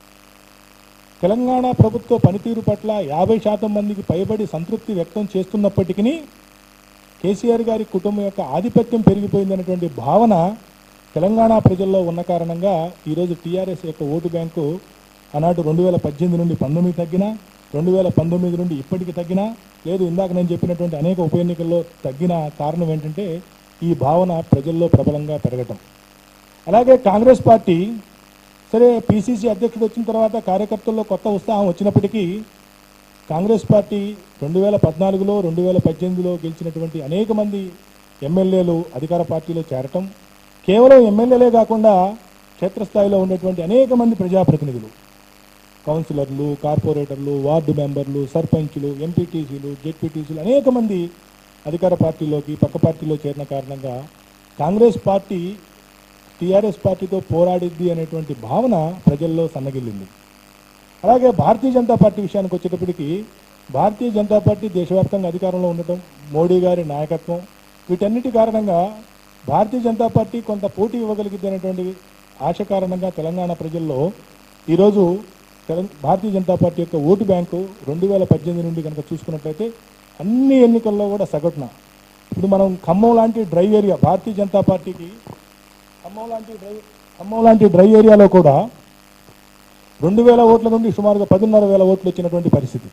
తెలంగాణ ప్రభుత్వ పనితీరు పట్ల యాభై శాతం మందికి పైబడి సంతృప్తి వ్యక్తం చేస్తున్నప్పటికీ కేసీఆర్ గారి కుటుంబం యొక్క ఆధిపత్యం పెరిగిపోయిందనేటువంటి భావన తెలంగాణ ప్రజల్లో ఉన్న కారణంగా ఈరోజు టీఆర్ఎస్ యొక్క ఓటు బ్యాంకు ఆనాడు రెండు వేల పద్దెనిమిది నుండి పంతొమ్మిది తగ్గినా రెండు వేల పంతొమ్మిది నుండి ఇప్పటికి తగ్గినా లేదు ఇందాక నేను చెప్పినటువంటి అనేక ఉప ఎన్నికల్లో తగ్గిన కారణం ఏంటంటే ఈ భావన ప్రజల్లో ప్రబలంగా పెరగటం అలాగే కాంగ్రెస్ పార్టీ సరే పిసిసి అధ్యక్షుడు వచ్చిన తర్వాత కార్యకర్తల్లో కొత్త ఉత్సాహం వచ్చినప్పటికీ కాంగ్రెస్ పార్టీ రెండు వేల పద్నాలుగులో రెండు వేల పద్దెనిమిదిలో గెలిచినటువంటి అనేక మంది ఎమ్మెల్యేలు అధికార పార్టీలో చేరటం కేవలం ఎమ్మెల్యేలే కాకుండా క్షేత్రస్థాయిలో ఉన్నటువంటి అనేక మంది ప్రజాప్రతినిధులు కౌన్సిలర్లు కార్పొరేటర్లు వార్డు మెంబర్లు సర్పంచులు ఎంపీటీసీలు జెడ్పీటీసీలు అనేక మంది అధికార పార్టీలోకి పక్క పార్టీలో చేరిన కారణంగా కాంగ్రెస్ పార్టీ టీఆర్ఎస్ పార్టీతో పోరాడిద్ది అనేటువంటి భావన ప్రజల్లో సన్నగిల్లింది అలాగే భారతీయ జనతా పార్టీ విషయానికి వచ్చేటప్పటికి భారతీయ జనతా పార్టీ దేశవ్యాప్తంగా అధికారంలో ఉండటం మోడీ గారి నాయకత్వం వీటన్నిటి కారణంగా భారతీయ జనతా పార్టీ కొంత పోటీ ఇవ్వగలిగింది అనేటువంటి ఆశ కారణంగా తెలంగాణ ప్రజల్లో ఈరోజు తెలం భారతీయ జనతా పార్టీ యొక్క ఓటు బ్యాంకు రెండు వేల పద్దెనిమిది నుండి కనుక చూసుకున్నట్లయితే అన్ని ఎన్నికల్లో కూడా సగటున ఇప్పుడు మనం ఖమ్మం లాంటి డ్రై ఏరియా భారతీయ జనతా పార్టీకి ఖమ్మం లాంటి డ్రై ఖమ్మం లాంటి డ్రై ఏరియాలో కూడా రెండు వేల ఓట్ల నుండి సుమారుగా పదిన్నర వేల ఓట్లు వచ్చినటువంటి పరిస్థితి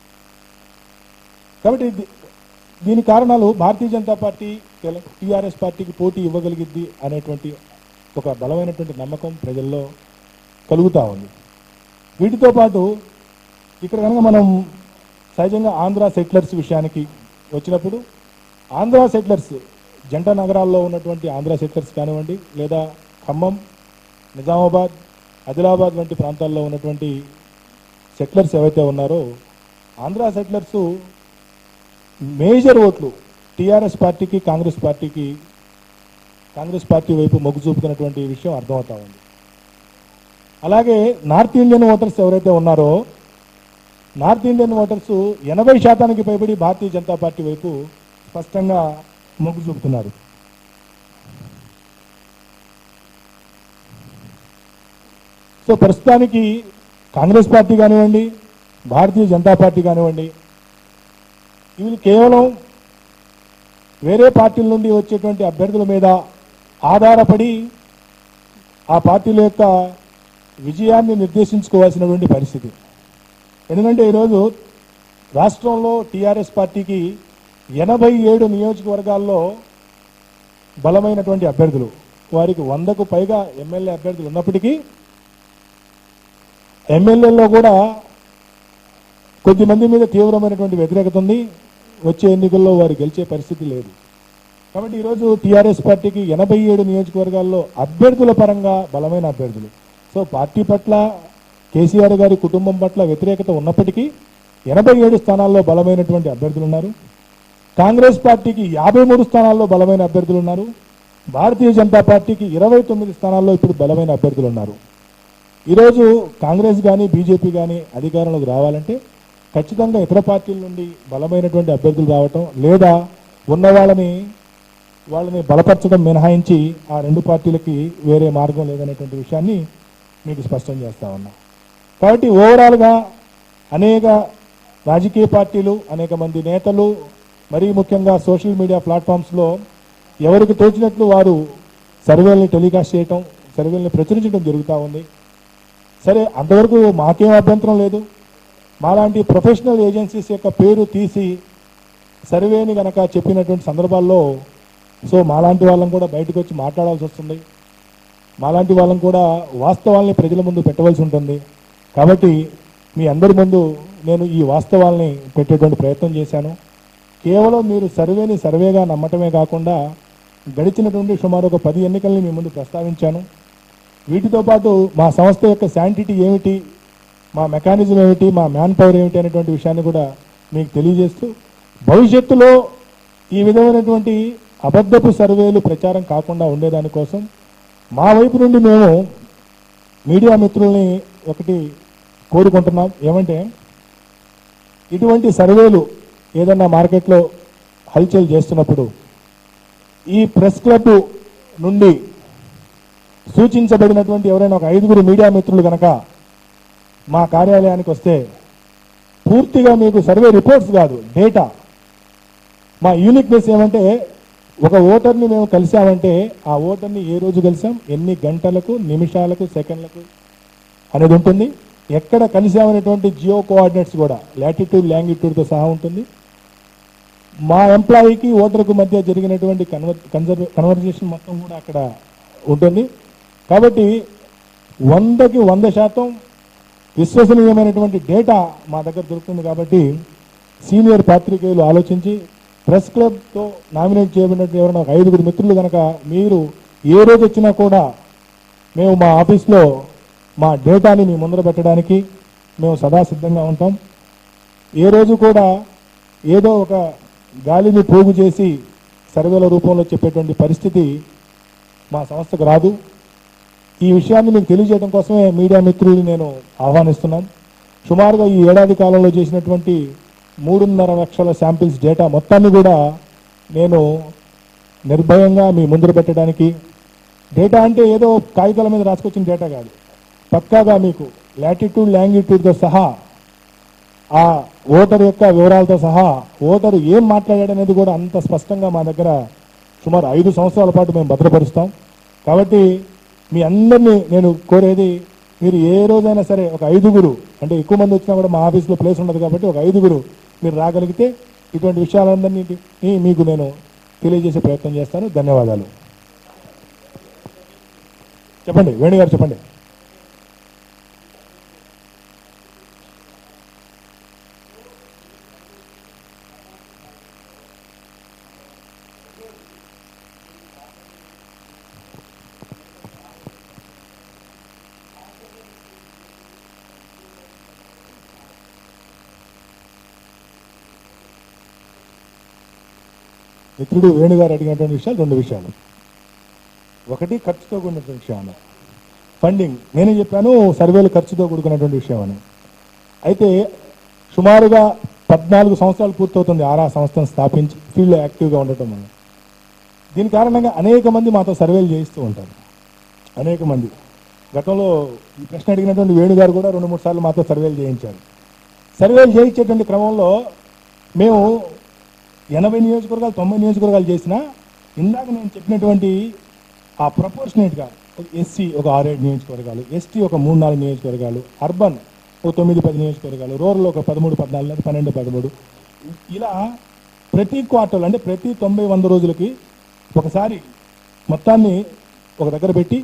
కాబట్టి దీ- దీని కారణాలు భారతీయ జనతా పార్టీ టీఆర్ఎస్ పార్టీకి పోటీ ఇవ్వగలిగిద్ది అనేటువంటి ఒక బలమైనటువంటి నమ్మకం ప్రజల్లో కలుగుతూ ఉంది వీటితో పాటు ఇక్కడ కనుక మనం సహజంగా ఆంధ్ర సెటిలర్స్ విషయానికి వచ్చినప్పుడు ఆంధ్ర సెటిలర్స్ జంట నగరాల్లో ఉన్నటువంటి ఆంధ్ర సెటిలర్స్ కానివ్వండి లేదా ఖమ్మం నిజామాబాద్ ఆదిలాబాద్ వంటి ప్రాంతాల్లో ఉన్నటువంటి సెటిలర్స్ ఏవైతే ఉన్నారో ఆంధ్ర సెటిలర్స్ మేజర్ ఓట్లు టీఆర్ఎస్ పార్టీకి కాంగ్రెస్ పార్టీకి కాంగ్రెస్ పార్టీ వైపు మొగ్గు చూపుతున్నటువంటి విషయం అర్థమవుతా ఉంది అలాగే నార్త్ ఇండియన్ ఓటర్స్ ఎవరైతే ఉన్నారో నార్త్ ఇండియన్ ఓటర్స్ ఎనభై శాతానికి పైబడి భారతీయ జనతా పార్టీ వైపు స్పష్టంగా మొగ్గు చూపుతున్నారు సో ప్రస్తుతానికి కాంగ్రెస్ పార్టీ కానివ్వండి భారతీయ జనతా పార్టీ కానివ్వండి వీళ్ళు కేవలం వేరే పార్టీల నుండి వచ్చేటువంటి అభ్యర్థుల మీద ఆధారపడి ఆ పార్టీల యొక్క విజయాన్ని నిర్దేశించుకోవాల్సినటువంటి పరిస్థితి ఎందుకంటే ఈరోజు రాష్ట్రంలో టీఆర్ఎస్ పార్టీకి ఎనభై ఏడు నియోజకవర్గాల్లో బలమైనటువంటి అభ్యర్థులు వారికి వందకు పైగా ఎమ్మెల్యే అభ్యర్థులు ఉన్నప్పటికీ ఎమ్మెల్యేల్లో కూడా కొద్దిమంది మీద తీవ్రమైనటువంటి వ్యతిరేకత ఉంది వచ్చే ఎన్నికల్లో వారు గెలిచే పరిస్థితి లేదు కాబట్టి ఈరోజు టీఆర్ఎస్ పార్టీకి ఎనభై ఏడు నియోజకవర్గాల్లో అభ్యర్థుల పరంగా బలమైన అభ్యర్థులు సో పార్టీ పట్ల కేసీఆర్ గారి కుటుంబం పట్ల వ్యతిరేకత ఉన్నప్పటికీ ఎనభై ఏడు స్థానాల్లో బలమైనటువంటి అభ్యర్థులు ఉన్నారు కాంగ్రెస్ పార్టీకి యాభై మూడు స్థానాల్లో బలమైన అభ్యర్థులు ఉన్నారు భారతీయ జనతా పార్టీకి ఇరవై తొమ్మిది స్థానాల్లో ఇప్పుడు బలమైన అభ్యర్థులు ఉన్నారు ఈరోజు కాంగ్రెస్ కానీ బీజేపీ కానీ అధికారంలోకి రావాలంటే ఖచ్చితంగా ఇతర పార్టీల నుండి బలమైనటువంటి అభ్యర్థులు రావటం లేదా ఉన్న వాళ్ళని వాళ్ళని బలపరచడం మినహాయించి ఆ రెండు పార్టీలకి వేరే మార్గం లేదనేటువంటి విషయాన్ని మీకు స్పష్టం చేస్తా ఉన్నా కాబట్టి ఓవరాల్గా అనేక రాజకీయ పార్టీలు అనేక మంది నేతలు మరీ ముఖ్యంగా సోషల్ మీడియా ప్లాట్ఫామ్స్లో ఎవరికి తోచినట్లు వారు సర్వేల్ని టెలికాస్ట్ చేయటం సర్వేల్ని ప్రచురించడం జరుగుతూ ఉంది సరే అంతవరకు మాకేం అభ్యంతరం లేదు మాలాంటి ప్రొఫెషనల్ ఏజెన్సీస్ యొక్క పేరు తీసి సర్వేని గనక చెప్పినటువంటి సందర్భాల్లో సో మాలాంటి వాళ్ళం కూడా బయటకు వచ్చి మాట్లాడాల్సి వస్తుంది మాలాంటి వాళ్ళం కూడా వాస్తవాల్ని ప్రజల ముందు పెట్టవలసి ఉంటుంది కాబట్టి మీ అందరి ముందు నేను ఈ వాస్తవాల్ని పెట్టేటువంటి ప్రయత్నం చేశాను కేవలం మీరు సర్వేని సర్వేగా నమ్మటమే కాకుండా గడిచినటువంటి సుమారు ఒక పది ఎన్నికల్ని మీ ముందు ప్రస్తావించాను వీటితో పాటు మా సంస్థ యొక్క శాంటిటీ ఏమిటి మా మెకానిజం ఏమిటి మా మ్యాన్ పవర్ ఏమిటి అనేటువంటి విషయాన్ని కూడా మీకు తెలియజేస్తూ భవిష్యత్తులో ఈ విధమైనటువంటి అబద్ధపు సర్వేలు ప్రచారం కాకుండా ఉండేదానికోసం మా వైపు నుండి మేము మీడియా మిత్రుల్ని ఒకటి కోరుకుంటున్నాం ఏమంటే ఇటువంటి సర్వేలు ఏదన్నా మార్కెట్లో హల్చల్ చేస్తున్నప్పుడు ఈ ప్రెస్ క్లబ్ నుండి సూచించబడినటువంటి ఎవరైనా ఒక ఐదుగురు మీడియా మిత్రులు గనక మా కార్యాలయానికి వస్తే పూర్తిగా మీకు సర్వే రిపోర్ట్స్ కాదు డేటా మా యూనిక్నెస్ ఏమంటే ఒక ఓటర్ని మేము కలిసామంటే ఆ ఓటర్ని ఏ రోజు కలిసాం ఎన్ని గంటలకు నిమిషాలకు సెకండ్లకు అనేది ఉంటుంది ఎక్కడ కలిసామనేటువంటి జియో కోఆర్డినేట్స్ కూడా లాటిట్యూడ్ లాంగిట్యూడ్తో సహా ఉంటుంది మా ఎంప్లాయీకి ఓటర్కు మధ్య జరిగినటువంటి కన్వర్ కన్జర్వ్ కన్వర్జేషన్ మొత్తం కూడా అక్కడ ఉంటుంది కాబట్టి వందకి వంద శాతం విశ్వసనీయమైనటువంటి డేటా మా దగ్గర దొరుకుతుంది కాబట్టి సీనియర్ పాత్రికేయులు ఆలోచించి ప్రెస్ క్లబ్తో నామినేట్ చేయబడినట్టు ఎవరైనా ఒక ఐదుగురు మిత్రులు కనుక మీరు ఏ రోజు వచ్చినా కూడా మేము మా ఆఫీస్లో మా డేటాని మీ ముందర పెట్టడానికి మేము సదా సిద్ధంగా ఉంటాం ఏ రోజు కూడా ఏదో ఒక గాలిని పోగు చేసి సర్వేల రూపంలో చెప్పేటువంటి పరిస్థితి మా సంస్థకు రాదు ఈ విషయాన్ని మీకు తెలియజేయడం కోసమే మీడియా మిత్రులు నేను ఆహ్వానిస్తున్నాం సుమారుగా ఈ ఏడాది కాలంలో చేసినటువంటి మూడున్నర లక్షల శాంపిల్స్ డేటా మొత్తాన్ని కూడా నేను నిర్భయంగా మీ ముందర పెట్టడానికి డేటా అంటే ఏదో కాగితాల మీద రాసుకొచ్చిన డేటా కాదు పక్కాగా మీకు లాటిట్యూడ్ లాంగిట్యూడ్తో సహా ఆ ఓటర్ యొక్క వివరాలతో సహా ఓటరు ఏం మాట్లాడాడనేది కూడా అంత స్పష్టంగా మా దగ్గర సుమారు ఐదు సంవత్సరాల పాటు మేము భద్రపరుస్తాం కాబట్టి మీ అందరినీ నేను కోరేది మీరు ఏ రోజైనా సరే ఒక ఐదుగురు అంటే ఎక్కువ మంది వచ్చినా కూడా మా ఆఫీస్లో ప్లేస్ ఉండదు కాబట్టి ఒక ఐదుగురు మీరు రాగలిగితే ఇటువంటి విషయాలందరినీ మీకు నేను తెలియజేసే ప్రయత్నం చేస్తాను ధన్యవాదాలు చెప్పండి వేణు గారు చెప్పండి మిత్రుడు వేణుగారు అడిగినటువంటి విషయాలు రెండు విషయాలు ఒకటి ఖర్చుతో కూడినటువంటి విషయాలు ఫండింగ్ నేనే చెప్పాను సర్వేలు ఖర్చుతో కూడుకున్నటువంటి విషయం అని అయితే సుమారుగా పద్నాలుగు సంవత్సరాలు పూర్తవుతుంది ఆరా సంస్థను స్థాపించి ఫీల్డ్లో యాక్టివ్గా ఉండటం అని దీని కారణంగా అనేక మంది మాతో సర్వేలు చేయిస్తూ ఉంటారు అనేక మంది గతంలో ఈ ప్రశ్న అడిగినటువంటి వేణు గారు కూడా రెండు మూడు సార్లు మాతో సర్వేలు చేయించారు సర్వేలు చేయించేటువంటి క్రమంలో మేము ఎనభై నియోజకవర్గాలు తొంభై నియోజకవర్గాలు చేసినా ఇందాక నేను చెప్పినటువంటి ఆ ప్రపోర్షనేట్గా ఎస్సీ ఒక ఆరేడు నియోజకవర్గాలు ఎస్టీ ఒక మూడు నాలుగు నియోజకవర్గాలు అర్బన్ ఒక తొమ్మిది పది నియోజకవర్గాలు రూరల్ ఒక పదమూడు పద్నాలుగు లేదా పన్నెండు పదమూడు ఇలా ప్రతి క్వార్టర్ అంటే ప్రతి తొంభై వంద రోజులకి ఒకసారి మొత్తాన్ని ఒక దగ్గర పెట్టి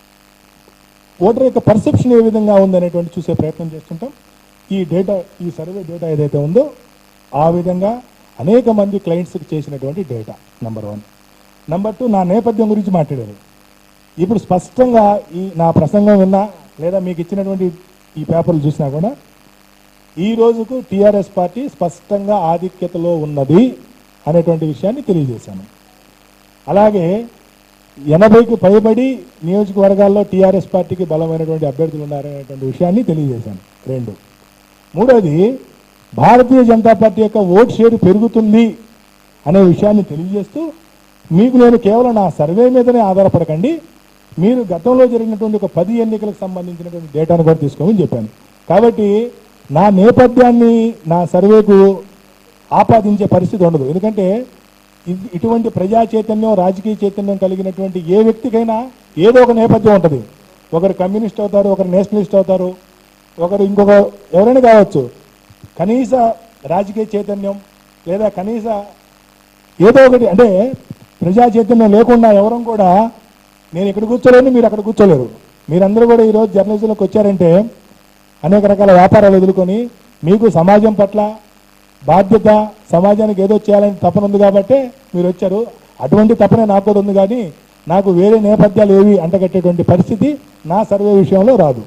ఓటర్ యొక్క పర్సెప్షన్ ఏ విధంగా ఉందనేటువంటి చూసే ప్రయత్నం చేస్తుంటాం ఈ డేటా ఈ సర్వే డేటా ఏదైతే ఉందో ఆ విధంగా అనేక మంది క్లయింట్స్కి చేసినటువంటి data number one number two నా నేపథ్యం గురించి మాట్లాడారు ఇప్పుడు స్పష్టంగా ఈ నా ప్రసంగం విన్నా లేదా మీకు ఇచ్చినటువంటి ఈ పేపర్లు చూసినా కూడా ఈ రోజుకు టీఆర్ఎస్ పార్టీ స్పష్టంగా ఆధిక్యతలో ఉన్నది అనేటువంటి విషయాన్ని తెలియజేశాను అలాగే ఎనభైకి పైబడి నియోజకవర్గాల్లో టీఆర్ఎస్ పార్టీకి బలమైనటువంటి అభ్యర్థులు ఉన్నారనేటువంటి విషయాన్ని తెలియజేశాను రెండు మూడోది భారతీయ జనతా పార్టీ యొక్క ఓట్ షేర్ పెరుగుతుంది అనే విషయాన్ని తెలియజేస్తూ మీకు నేను కేవలం నా సర్వే మీదనే ఆధారపడకండి మీరు గతంలో జరిగినటువంటి ఒక పది ఎన్నికలకు సంబంధించినటువంటి డేటాను కూడా తీసుకోమని చెప్పాను కాబట్టి నా నేపథ్యాన్ని నా సర్వేకు ఆపాదించే పరిస్థితి ఉండదు ఎందుకంటే ఇ- ఇటువంటి ప్రజా చైతన్యం రాజకీయ చైతన్యం కలిగినటువంటి ఏ వ్యక్తికైనా ఏదో ఒక నేపథ్యం ఉంటుంది ఒకరు కమ్యూనిస్ట్ అవుతారు ఒకరు నేషనలిస్ట్ అవుతారు ఒకరు ఇంకొక ఎవరైనా కావచ్చు కనీస రాజకీయ చైతన్యం లేదా కనీస ఏదో ఒకటి అంటే ప్రజా చైతన్యం లేకుండా ఎవరం కూడా నేను ఇక్కడ కూర్చోలేను మీరు అక్కడ కూర్చోలేరు మీరందరూ కూడా ఈరోజు జర్నలిజంలోకి వచ్చారంటే అనేక రకాల వ్యాపారాలు వదులుకొని మీకు సమాజం పట్ల బాధ్యత సమాజానికి ఏదో చేయాలని తపన ఉంది కాబట్టి మీరు వచ్చారు అటువంటి తపనే నాకు కూడా ఉంది కానీ నాకు వేరే నేపథ్యాలు ఏవి అంటగట్టేటువంటి పరిస్థితి నా సర్వే విషయంలో రాదు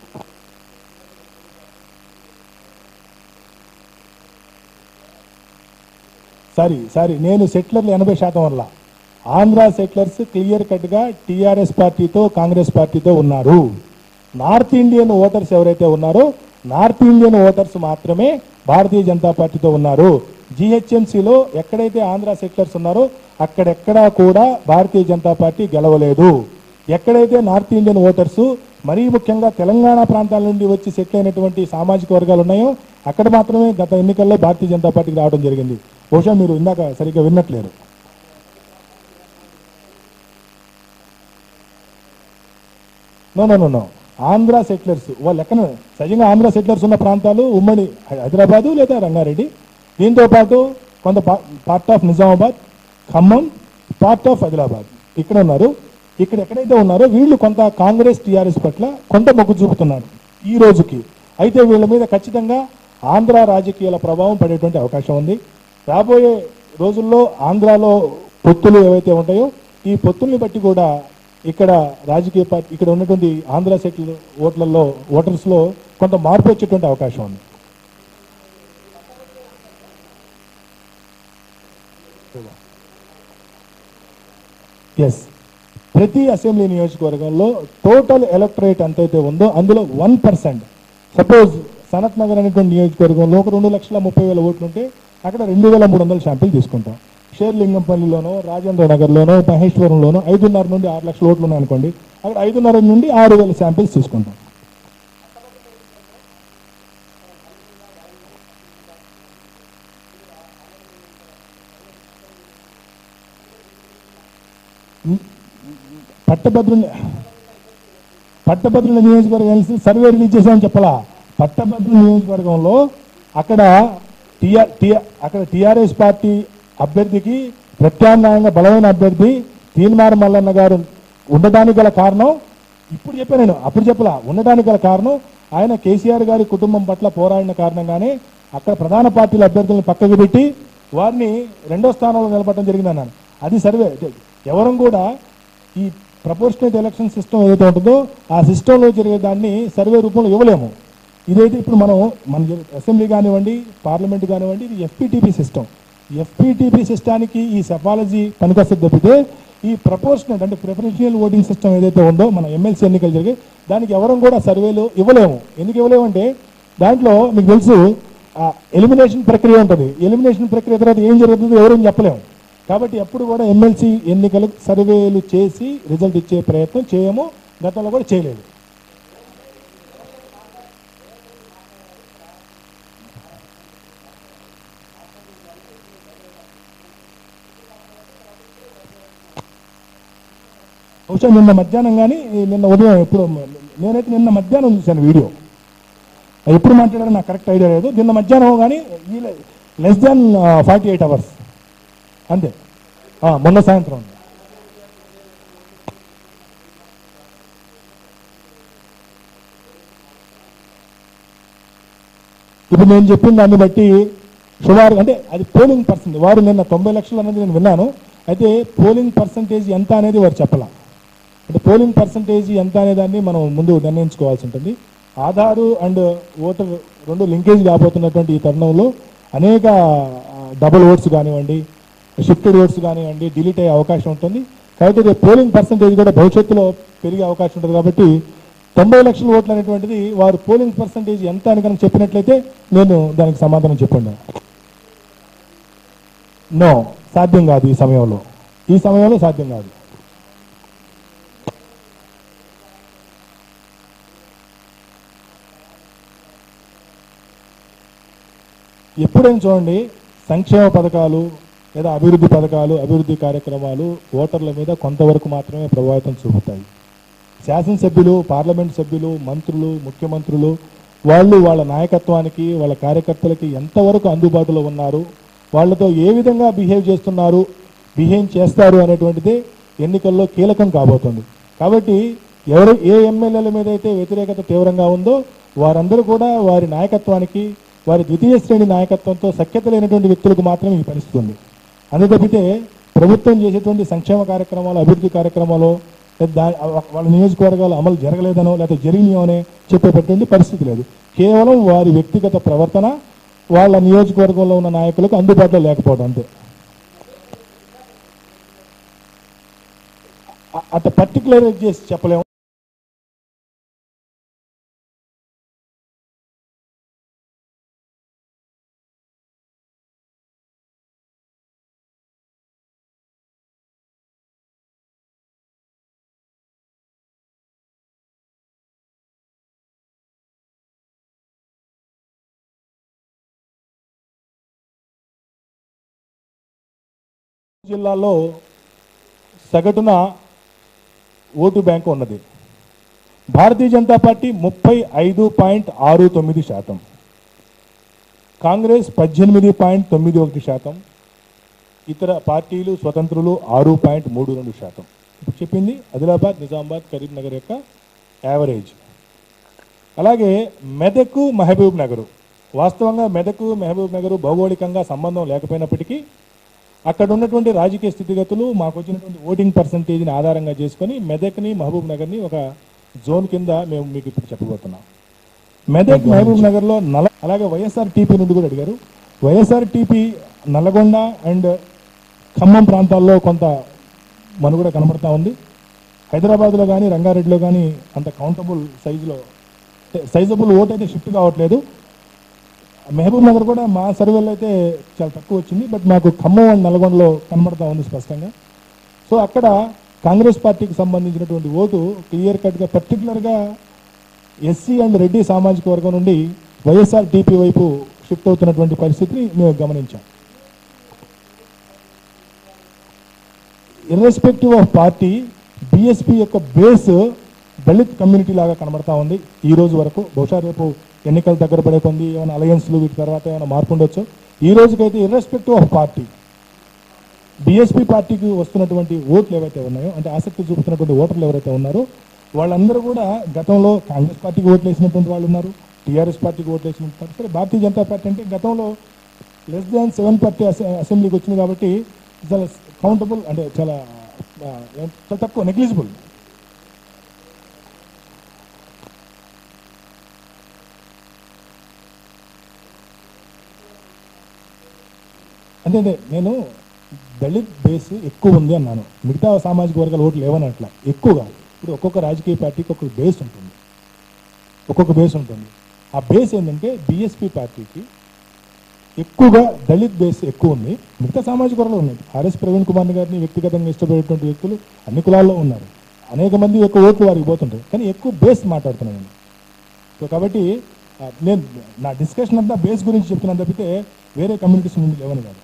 సారీ సారీ నేను సెటిలర్లు ఎనభై శాతం వల్ల ఆంధ్ర సెటిలర్స్ క్లియర్ కట్గా టీఆర్ఎస్ పార్టీతో కాంగ్రెస్ పార్టీతో ఉన్నారు నార్త్ ఇండియన్ ఓటర్స్ ఎవరైతే ఉన్నారో నార్త్ ఇండియన్ ఓటర్స్ మాత్రమే భారతీయ జనతా పార్టీతో ఉన్నారు జిహెచ్ఎంసీలో ఎక్కడైతే ఆంధ్ర సెటిలర్స్ ఉన్నారో అక్కడెక్కడా కూడా భారతీయ జనతా పార్టీ గెలవలేదు ఎక్కడైతే నార్త్ ఇండియన్ ఓటర్స్ మరీ ముఖ్యంగా తెలంగాణ ప్రాంతాల నుండి వచ్చి సెటిల్ అయినటువంటి సామాజిక వర్గాలు ఉన్నాయో అక్కడ మాత్రమే గత ఎన్నికల్లో భారతీయ జనతా పార్టీకి రావడం జరిగింది బహుశా మీరు ఇందాక సరిగ్గా విన్నట్లేరు no no no no Andhra settlers వాళ్ళ లెక్కన సహజంగా ఆంధ్ర సెటిలర్స్ ఉన్న ప్రాంతాలు ఉమ్మడి హైదరాబాదు లేదా రంగారెడ్డి దీంతో పాటు కొంత part of Nizamabad Khammam part of Adilabad ఇక్కడ ఉన్నారు ఇక్కడ ఎక్కడైతే ఉన్నారో వీళ్ళు కొంత కాంగ్రెస్ టీఆర్ఎస్ పట్ల కొంత మొగ్గు చూపుతున్నారు ఈ రోజుకి అయితే వీళ్ళ మీద ఖచ్చితంగా ఆంధ్ర రాజకీయాల ప్రభావం పడేటువంటి అవకాశం ఉంది రాబోయే రోజుల్లో ఆంధ్రాలో పొత్తులు ఏవైతే ఉంటాయో ఈ పొత్తుల్ని బట్టి కూడా ఇక్కడ రాజకీయ పార్టీ ఇక్కడ ఉన్నటువంటి ఆంధ్ర సెటిల్ ఓట్లలో ఓటర్స్లో కొంత మార్పు వచ్చేటువంటి అవకాశం ఉంది ఎస్ ప్రతి అసెంబ్లీ నియోజకవర్గంలో టోటల్ ఎలక్టరేట్ ఎంతైతే ఉందో అందులో one percent suppose Sanath Nagar అనేటువంటి నియోజకవర్గంలో ఒక రెండు లక్షల ముప్పై వేల ఓట్లు ఉంటే అక్కడ రెండు వేల మూడు వందల శాంపిల్ తీసుకుంటాం షేర్లింగంపల్లిలోనో రాజేంద్ర నగర్లోనో మహేశ్వరంలోనో ఐదున్నర నుండి ఆరు లక్షల ఓట్లు ఉన్నాయనుకోండి అక్కడ ఐదున్నర నుండి ఆరు వేల శాంపిల్స్ తీసుకుంటాం పట్టభద్రుని పట్టభద్రుల నియోజకవర్గం సర్వే రిలీజ్ చేశామని చెప్పలా పట్టభద్రుల నియోజకవర్గంలో అక్కడ టిఆర్ టిఆర్ అక్కడ టిఆర్ఎస్ పార్టీ అభ్యర్థికి ప్రత్యామ్నాయంగా బలమైన అభ్యర్థి తీన్మార్ మల్లన్న గారు ఉండడానికి గల కారణం ఇప్పుడు చెప్పాను నేను అప్పుడు చెప్పలా ఉండడానికి గల కారణం ఆయన కేసీఆర్ గారి కుటుంబం పట్ల పోరాడిన కారణంగానే అక్కడ ప్రధాన పార్టీల అభ్యర్థులను పక్కకు పెట్టి వారిని రెండో స్థానంలో నిలబడటం జరిగింది అన్నాను అది సర్వే ఎవరం కూడా ఈ ప్రపోర్షనేట్ ఎలక్షన్ సిస్టమ్ ఏదైతే ఉంటుందో ఆ సిస్టంలో జరిగే దాన్ని సర్వే రూపంలో ఇవ్వలేము ఇదైతే ఇప్పుడు మనం మన అసెంబ్లీ కానివ్వండి పార్లమెంట్ కానివ్వండి ఇది ఎఫ్పిటిపి సిస్టమ్ ఎఫ్పిటిపి సిస్టానికి ఈ సెఫాలజీ పనికొస్తుంది తప్పితే ఈ ప్రపోర్షనేట్ అంటే ప్రిఫరెన్షియల్ ఓటింగ్ సిస్టమ్ ఏదైతే ఉందో మన ఎమ్మెల్సీ ఎన్నికలు జరిగి దానికి ఎవరం కూడా సర్వేలు ఇవ్వలేము ఎందుకు ఇవ్వలేము అంటే దాంట్లో మీకు తెలుసు ఎలిమినేషన్ ప్రక్రియ ఉంటుంది ఎలిమినేషన్ ప్రక్రియ తర్వాత ఏం జరుగుతుందో ఎవరేం చెప్పలేము కాబట్టి ఎప్పుడు కూడా ఎమ్మెల్సీ ఎన్నికలు సర్వేలు చేసి రిజల్ట్ ఇచ్చే ప్రయత్నం చేయము గతంలో కూడా చేయలేదు బహుశా నిన్న మధ్యాహ్నం కానీ నిన్న ఉదయం ఎప్పుడు నేనైతే నిన్న మధ్యాహ్నం చూశాను వీడియో అది ఎప్పుడు మాట్లాడారో నాకు కరెక్ట్ ఐడియా లేదు నిన్న మధ్యాహ్నం కానీ less than forty eight hours అంతే ఆ, మొన్న సాయంత్రం ఇప్పుడు నేను చెప్పిన దాన్ని బట్టి సుమారు అంటే అది పోలింగ్ పర్సెంట్ వారు నిన్న తొంభై లక్షలు అనేది నేను విన్నాను అయితే పోలింగ్ పర్సంటేజ్ ఎంత అనేది వారు చెప్పాల అంటే పోలింగ్ పర్సంటేజ్ ఎంత అనే దాన్ని మనం ముందు నిర్ణయించుకోవాల్సి ఉంటుంది ఆధారు అండ్ ఓటర్ రెండు లింకేజ్ కాబోతున్నటువంటి ఈ తరుణంలో అనేక డబుల్ ఓట్స్ కానివ్వండి షిఫ్టెడ్ ఓట్స్ కానివ్వండి డిలీట్ అయ్యే అవకాశం ఉంటుంది కాబట్టి రేపు పోలింగ్ పర్సంటేజ్ కూడా భవిష్యత్తులో పెరిగే అవకాశం ఉంటుంది కాబట్టి తొంభై లక్షల ఓట్లు అనేటువంటిది వారు పోలింగ్ పర్సంటేజ్ ఎంత అని కనుక చెప్పినట్లయితే నేను దానికి సమాధానం చెప్పండి నో సాధ్యం కాదు ఈ సమయంలో ఈ సమయంలో సాధ్యం కాదు ఎప్పుడైనా చూడండి సంక్షేమ పథకాలు లేదా అభివృద్ధి పథకాలు అభివృద్ధి కార్యక్రమాలు ఓటర్ల మీద కొంతవరకు మాత్రమే ప్రభావితం చూపుతాయి శాసనసభ్యులు పార్లమెంట్ సభ్యులు మంత్రులు ముఖ్యమంత్రులు వాళ్ళు వాళ్ళ నాయకత్వానికి వాళ్ళ కార్యకర్తలకి ఎంతవరకు అందుబాటులో ఉన్నారు వాళ్ళతో ఏ విధంగా బిహేవ్ చేస్తున్నారు బిహేవ్ చేస్తారు అనేటువంటిది ఎన్నికల్లో కీలకం కాబోతుంది కాబట్టి ఎవరు ఏ ఎమ్మెల్యేల మీద అయితే వ్యతిరేకత తీవ్రంగా ఉందో వారందరూ కూడా వారి నాయకత్వానికి వారి ద్వితీయ శ్రేణి నాయకత్వంతో సఖ్యత లేనటువంటి వ్యక్తులకు మాత్రమే ఈ పరిస్థితి ఉంది అందు తప్పితే ప్రభుత్వం చేసేటువంటి సంక్షేమ కార్యక్రమాలు అభివృద్ధి కార్యక్రమాలు లేదా దా- వాళ్ళ నియోజకవర్గాలు అమలు జరగలేదనో లేదా జరిగినాయో అనే చెప్పేటటువంటి పరిస్థితి లేదు కేవలం వారి వ్యక్తిగత ప్రవర్తన వాళ్ళ నియోజకవర్గంలో ఉన్న నాయకులకు అందుబాటులో లేకపోవడం అంతే అ- అట్ట పర్టికులర్ చేసి చెప్పలేము జిల్లాలో సగటున ఓటు బ్యాంకు ఉన్నది భారతీయ జనతా పార్టీ ముప్పై ఐదు పాయింట్ ఆరు తొమ్మిది శాతం కాంగ్రెస్ పద్దెనిమిది పాయింట్ తొమ్మిది ఒకటి శాతం ఇతర పార్టీలు స్వతంత్రులు ఆరు పాయింట్ మూడు రెండు శాతం ఇప్పుడు చెప్పింది ఆదిలాబాద్ నిజామాబాద్ కరీంనగర్ యొక్క యావరేజ్ అలాగే మెదక్ మహబూబ్ నగర్ వాస్తవంగా మెదక్ మహబూబ్ నగర్ భౌగోళికంగా సంబంధం లేకపోయినప్పటికీ అక్కడ ఉన్నటువంటి రాజకీయ స్థితిగతులు మాకు వచ్చినటువంటి ఓటింగ్ పర్సంటేజ్ని ఆధారంగా చేసుకొని మెదక్ని మహబూబ్ నగర్ని ఒక జోన్ కింద మేము మీకు ఇప్పుడు చెప్పబోతున్నాం మెదక్ మహబూబ్ నగర్లో నల అలాగే వైఎస్ఆర్ టీపీ నుండి కూడా అడిగారు YSR TP Nalgonda and Khammam ప్రాంతాల్లో కొంత మనుగడ కనబడతా ఉంది హైదరాబాద్లో కానీ రంగారెడ్డిలో కానీ అంత కౌంటబుల్ సైజులో సైజబుల్ ఓట్ అయితే షిఫ్ట్ కావట్లేదు మహబూబ్ నగర్ కూడా మా సర్వేలో అయితే చాలా తక్కువ వచ్చింది బట్ మాకు ఖమ్మం అండ్ నల్గొండలో కనబడతా ఉంది స్పష్టంగా సో అక్కడ కాంగ్రెస్ పార్టీకి సంబంధించినటువంటి ఓటు క్లియర్ కట్గా పర్టికులర్గా ఎస్సీ అండ్ రెడ్డి సామాజిక వర్గం నుండి వైఎస్ఆర్ టీపీ వైపు షిఫ్ట్ అవుతున్నటువంటి పరిస్థితిని మేము గమనించాం ఇర్రెస్పెక్టివ్ ఆఫ్ పార్టీ బీఎస్పీ యొక్క బేస్ దళిత్ కమ్యూనిటీ లాగా కనబడతా ఉంది ఈ రోజు వరకు బహుశా రేపు ఎన్నికలు దగ్గర పడే కొంది ఏమైనా అలయన్స్లు వీటి తర్వాత ఏమైనా మార్పు ఉండొచ్చు ఈ రోజుకైతే ఇర్రెస్పెక్టివ్ ఆఫ్ పార్టీ బీఎస్పీ పార్టీకి వస్తున్నటువంటి ఓట్లు ఏవైతే ఉన్నాయో అంటే ఆసక్తి చూపుతున్నటువంటి ఓటర్లు ఎవరైతే ఉన్నారో వాళ్ళందరూ కూడా గతంలో కాంగ్రెస్ పార్టీకి ఓట్లు వేసినటువంటి వాళ్ళు ఉన్నారు టీఆర్ఎస్ పార్టీకి ఓట్లు వేసినటువంటి సరే భారతీయ జనతా పార్టీ అంటే గతంలో లెస్ దాన్ సెవెన్ పార్టీ అసెంబ్లీకి వచ్చింది కాబట్టి చాలా కౌంటబుల్ అంటే చాలా ఆ, ఏం- చాలా తక్కువ నెగ్లిజిబుల్ అంటే అదే నేను దళిత్ బేస్ ఎక్కువ ఉంది అన్నాను మిగతా సామాజిక వర్గాల ఓట్లు లేవని అట్లా ఎక్కువగా ఇప్పుడు ఒక్కొక్క రాజకీయ పార్టీకి ఒక్కొక్క బేస్ ఉంటుంది ఒక్కొక్క బేస్ ఉంటుంది ఆ బేస్ ఏంటంటే బీఎస్పీ పార్టీకి ఎక్కువగా దళిత్ బేస్ ఎక్కువ ఉంది మిగతా సామాజిక వర్గాలు ఉన్నాయి ఆర్ఎస్ ప్రవీణ్ కుమార్ గారిని వ్యక్తిగతంగా ఇష్టపడేటువంటి వ్యక్తులు అన్ని కులాల్లో ఉన్నారు అనేక మంది ఎక్కువ ఓట్లు వారికి పోతుంటాయి కానీ ఎక్కువ బేస్ మాట్లాడుతున్నాను నేను సో కాబట్టి ఆ, నేను నా డిస్కషన్ అంతా బేస్ గురించి చెప్తున్నాను తప్పితే వేరే కమ్యూనిటీస్ నుండి లేవని కాదు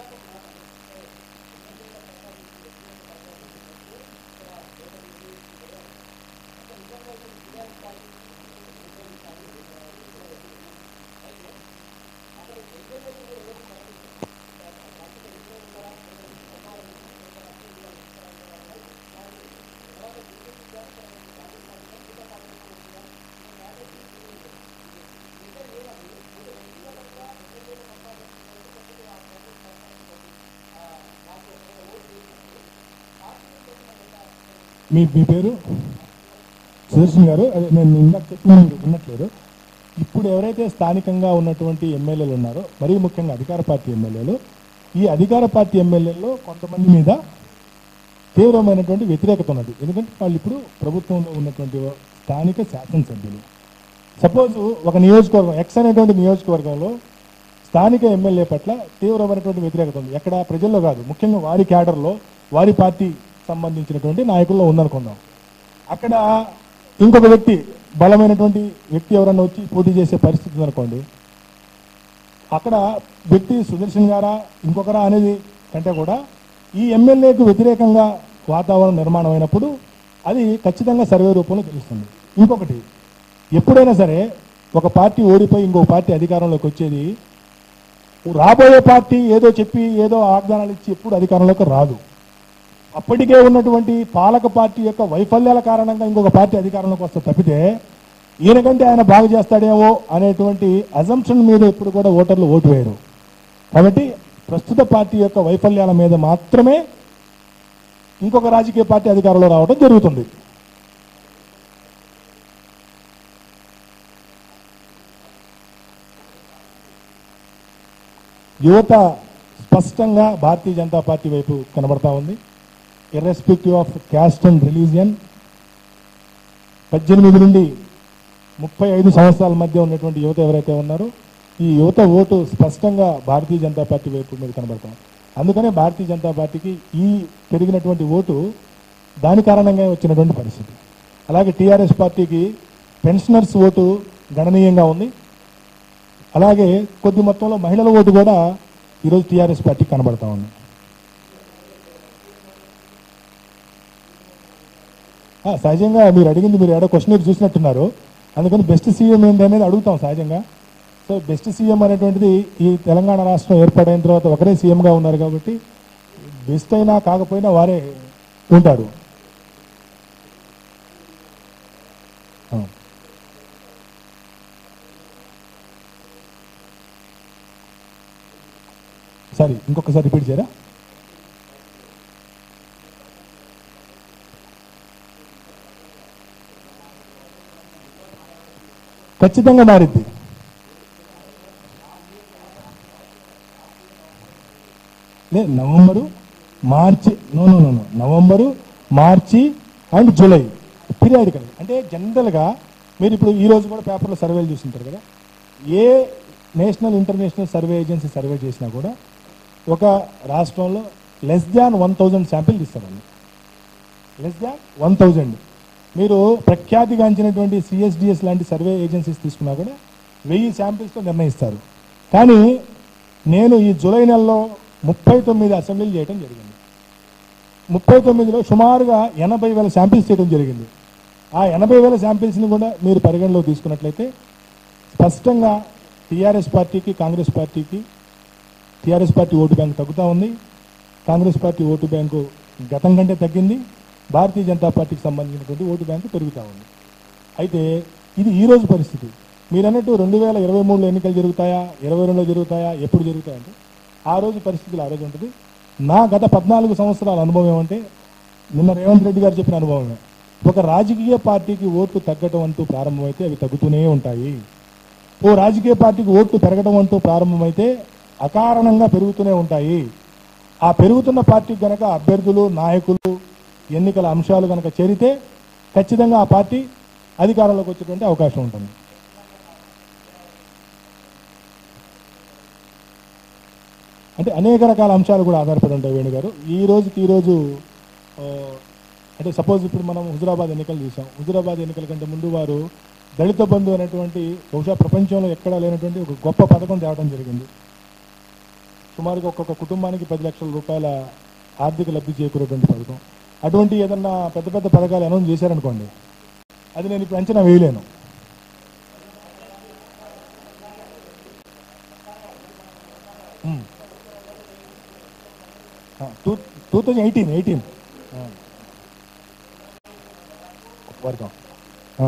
మీ మీ పేరు సుదర్శన్ గారు అదే నేను ఇందాక చెప్పిన మీరు విన్నట్లేదు ఇప్పుడు ఎవరైతే స్థానికంగా ఉన్నటువంటి ఎమ్మెల్యేలు ఉన్నారో మరీ ముఖ్యంగా అధికార పార్టీ ఎమ్మెల్యేలు ఈ అధికార పార్టీ ఎమ్మెల్యేల్లో కొంతమంది మీద తీవ్రమైనటువంటి వ్యతిరేకత ఉన్నది ఎందుకంటే వాళ్ళు ఇప్పుడు ప్రభుత్వంలో ఉన్నటువంటి స్థానిక శాసనసభ్యులు సపోజ్ ఒక నియోజకవర్గం ఎక్స్ అనేటువంటి నియోజకవర్గంలో స్థానిక ఎమ్మెల్యే పట్ల తీవ్రమైనటువంటి వ్యతిరేకత ఉంది ఎక్కడ ప్రజల్లో కాదు ముఖ్యంగా వారి క్యాడర్లో వారి పార్టీ సంబంధించినటువంటి నాయకుల్లో ఉందనుకుందాం అక్కడ ఇంకొక వ్యక్తి బలమైనటువంటి వ్యక్తి ఎవరన్నా వచ్చి పోటీ చేసే పరిస్థితి ఉందనుకోండి అక్కడ వ్యక్తి సుదర్శన్ గారా ఇంకొకరా అనేది కంటే కూడా ఈ ఎమ్మెల్యేకు వ్యతిరేకంగా వాతావరణం నిర్మాణం అయినప్పుడు అది ఖచ్చితంగా సర్వే రూపంలో తెలుస్తుంది ఇంకొకటి ఎప్పుడైనా సరే ఒక పార్టీ ఓడిపోయి ఇంకొక పార్టీ అధికారంలోకి వచ్చేది రాబోయే పార్టీ ఏదో చెప్పి ఏదో వాగ్దానాలు ఇచ్చి ఎప్పుడు అధికారంలోకి రాదు అప్పటికే ఉన్నటువంటి పాలక పార్టీ యొక్క వైఫల్యాల కారణంగా ఇంకొక పార్టీ అధికారంలోకి వస్తే తప్పితే ఈయనకంటే ఆయన బాగు చేస్తాడేమో అనేటువంటి అజంప్షన్ మీద ఎప్పుడు కూడా ఓటర్లు ఓటు వేయరు కాబట్టి ప్రస్తుత పార్టీ యొక్క వైఫల్యాల మీద మాత్రమే ఇంకొక రాజకీయ పార్టీ అధికారంలో రావడం జరుగుతుంది యువత స్పష్టంగా భారతీయ జనతా పార్టీ వైపు కనబడతా ఉంది irrespective of caste and religion పద్దెనిమిది నుండి ముప్పై ఐదు సంవత్సరాల మధ్య ఉన్నటువంటి యువత ఎవరైతే ఉన్నారో ఈ యువత ఓటు స్పష్టంగా భారతీయ జనతా పార్టీ వైపు మీద కనబడతాం అందుకనే భారతీయ జనతా పార్టీకి ఈ పెరిగినటువంటి ఓటు దాని కారణంగా వచ్చినటువంటి పరిస్థితి అలాగే టీఆర్ఎస్ పార్టీకి పెన్షనర్స్ ఓటు గణనీయంగా ఉంది అలాగే కొద్ది మొత్తంలో మహిళల ఓటు కూడా ఈరోజు టీఆర్ఎస్ పార్టీకి కనబడతా ఉంది ఆ, సహజంగా మీరు అడిగింది మీరు ఏడో క్వశ్చన్ చూసినట్టున్నారు అందుకని బెస్ట్ సీఎం ఏంటి అనేది అడుగుతాం సహజంగా సో బెస్ట్ సీఎం అనేటువంటిది ఈ తెలంగాణ రాష్ట్రం ఏర్పాటైన తర్వాత ఒకరే సీఎంగా ఉన్నారు కాబట్టి బెస్ట్ అయినా కాకపోయినా వారే ఉంటారు ఆ. సరే ఇంకొకసారి రిపీట్ చేయరా ఖచ్చితంగా మారిద్ది లే November March no no no no November March and July periodical అంటే జనరల్గా మీరు ఇప్పుడు ఈ రోజు కూడా పేపర్లో సర్వేలు చూస్తుంటారు కదా ఏ national international survey agency survey చేసినా కూడా ఒక రాష్ట్రంలో less than one thousand sample తీస్తారండి లెస్ దాన్ వన్ థౌజండ్ మీరు ప్రఖ్యాతిగాంచినటువంటి సిఎస్డిఎస్ లాంటి సర్వే ఏజెన్సీస్ తీసుకున్నా కూడా వెయ్యి శాంపిల్స్తో నిర్ణయిస్తారు కానీ నేను ఈ జూలై నెలలో ముప్పై తొమ్మిది అసెంబ్లీలు చేయడం జరిగింది ముప్పై తొమ్మిదిలో సుమారుగా ఎనభై వేల శాంపిల్స్ చేయడం జరిగింది ఆ ఎనభై వేల శాంపిల్స్ని కూడా మీరు పరిగణలో తీసుకున్నట్లయితే స్పష్టంగా టీఆర్ఎస్ పార్టీకి కాంగ్రెస్ పార్టీకి టీఆర్ఎస్ పార్టీ ఓటు బ్యాంక్ తగ్గుతూ ఉంది కాంగ్రెస్ పార్టీ ఓటు బ్యాంకు గతం కంటే తగ్గింది భారతీయ జనతా పార్టీకి సంబంధించినటువంటి ఓటు బ్యాంకు పెరుగుతూ ఉంది అయితే ఇది ఈ రోజు పరిస్థితి మీరు అన్నట్టు రెండు వేల ఇరవై మూడులో ఎన్నికలు జరుగుతాయా ఇరవై రెండులో జరుగుతాయా ఎప్పుడు జరుగుతాయంటే ఆ రోజు పరిస్థితులు ఆ రోజు ఉంటుంది నా గత పద్నాలుగు సంవత్సరాల అనుభవం ఏమంటే నిన్న రేవంత్ రెడ్డి గారు చెప్పిన అనుభవమే ఒక రాజకీయ పార్టీకి ఓట్లు తగ్గటం అంటూ ప్రారంభమైతే అవి తగ్గుతూనే ఉంటాయి ఓ రాజకీయ పార్టీకి ఓట్లు పెరగడం అంటూ ప్రారంభమైతే అకారణంగా పెరుగుతూనే ఉంటాయి ఆ పెరుగుతున్న పార్టీకి గనక అభ్యర్థులు నాయకులు ఎన్నికల అంశాలు గనక చేరితే ఖచ్చితంగా ఆ పార్టీ అధికారంలోకి వచ్చేటువంటి అవకాశం ఉంటుంది అంటే అనేక రకాల అంశాలు కూడా ఆధారపడి ఉంటాయి వేణు గారు ఈ రోజుకి ఈ రోజు ఆ, అంటే సపోజ్ ఇప్పుడు మనం హుజురాబాద్ ఎన్నికలు చూసాం హుజురాబాద్ ఎన్నికల కంటే ముందు వారు దళిత బంధు అనేటువంటి బహుశా ప్రపంచంలో ఎక్కడా లేనటువంటి ఒక గొప్ప పథకం తేవడం జరిగింది సుమారుగా ఒక్కొక్క కుటుంబానికి పది లక్షల రూపాయల ఆర్థిక లబ్ధి చేకూరేటువంటి పథకం అటువంటి ఏదన్నా పెద్ద పెద్ద పథకాలు అనౌన్స్ చేశారనుకోండి అది నేను ఇప్పుడు అంచనా వేయలేను two two thousand eighteen eighteen వర్గం ఆ.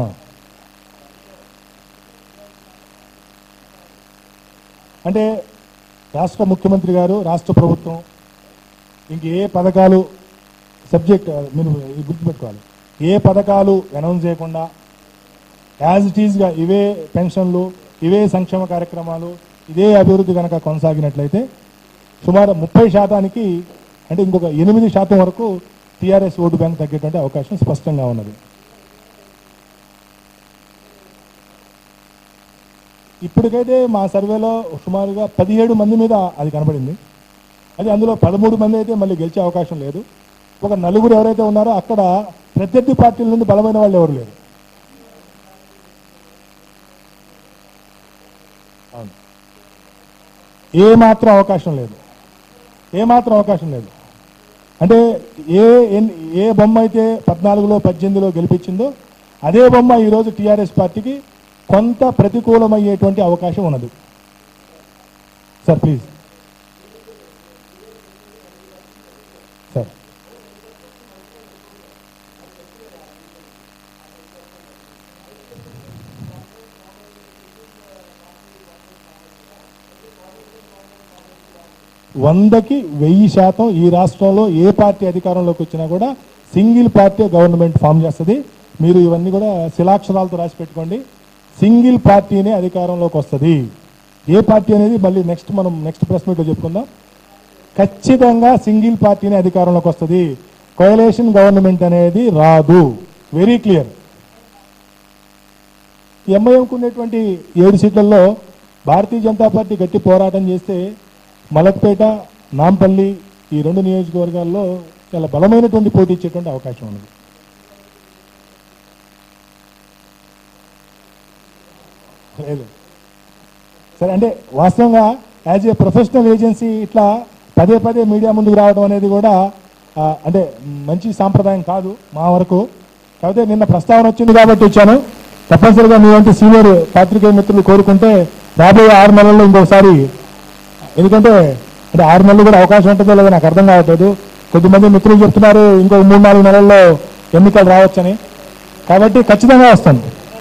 అంటే రాష్ట్ర ముఖ్యమంత్రి గారు రాష్ట్ర ప్రభుత్వం ఇంక ఏ పథకాలు సబ్జెక్ట్ మీరు ఇది గుర్తుపెట్టుకోవాలి ఏ పథకాలు అనౌన్స్ చేయకుండా యాజ్ ఇట్ ఈజ్గా ఇవే పెన్షన్లు ఇవే సంక్షేమ కార్యక్రమాలు ఇదే అభివృద్ధి కనుక కొనసాగినట్లయితే సుమారు ముప్పై శాతానికి అంటే ఇంకొక ఎనిమిది శాతం వరకు టీఆర్ఎస్ ఓటు బ్యాంక్ తగ్గేటువంటి అవకాశం స్పష్టంగా ఉన్నది ఇప్పటికైతే మా సర్వేలో సుమారుగా పదిహేడు మంది మీద అది కనబడింది అది అందులో పదమూడు మంది అయితే మళ్ళీ గెలిచే అవకాశం లేదు ఒక నలుగురు ఎవరైతే ఉన్నారో అక్కడ ప్రత్యర్థి పార్టీల నుండి బలమైన వాళ్ళు ఎవరు లేరు అవును ఏ మాత్రం అవకాశం లేదు ఏ మాత్రం అవకాశం లేదు అంటే ఏ ఎన్- ఏ బొమ్మ అయితే పద్నాలుగులో పద్దెనిమిదిలో గెలిపించిందో అదే బొమ్మ ఈరోజు టీఆర్ఎస్ పార్టీకి కొంత ప్రతికూలమయ్యేటువంటి అవకాశం ఉన్నది సార్ ప్లీజ్ సార్ వందకి వెయ్యి శాతం ఈ రాష్ట్రంలో ఏ పార్టీ అధికారంలోకి వచ్చినా కూడా సింగిల్ పార్టీ గవర్నమెంట్ ఫామ్ చేస్తుంది మీరు ఇవన్నీ కూడా శిలాక్షరాలతో రాసి పెట్టుకోండి సింగిల్ పార్టీనే అధికారంలోకి వస్తుంది ఏ పార్టీ అనేది మళ్ళీ నెక్స్ట్ మనం నెక్స్ట్ ప్రెస్ మీట్లో చెప్పుకుందాం ఖచ్చితంగా సింగిల్ పార్టీనే అధికారంలోకి వస్తుంది కోయలేషన్ గవర్నమెంట్ అనేది రాదు వెరీ క్లియర్ ఎంఐఎంకు ఉన్నటువంటి ఏడు సీట్లలో భారతీయ జనతా పార్టీ గట్టి పోరాటం చేస్తే మలక్పేట నాంపల్లి ఈ రెండు నియోజకవర్గాల్లో చాలా బలమైనటువంటి పోటీ ఇచ్చేటువంటి అవకాశం ఉన్నది లేదు సరే అంటే వాస్తవంగా యాజ్ ఏ ప్రొఫెషనల్ ఏజెన్సీ ఇట్లా పదే పదే మీడియా ముందుకు రావడం అనేది కూడా ఆ, అంటే మంచి సాంప్రదాయం కాదు మా వరకు కాకపోతే నిన్న ప్రస్తావన వచ్చింది కాబట్టి వచ్చాను తప్పనిసరిగా మీ వంటి సీనియర్ పాత్రికేయ మిత్రులు కోరుకుంటే రాబోయే ఆరు నెలల్లో ఇంకొకసారి ఎందుకంటే అంటే ఆరు నెలలు కూడా అవకాశం ఉంటుందో లేదో నాకు అర్థం కావట్లేదు కొద్దిమంది మిత్రులు చెప్తున్నారు ఇంకో మూడు నాలుగు నెలల్లో ఎన్నికలు రావచ్చని కాబట్టి ఖచ్చితంగా వస్తాను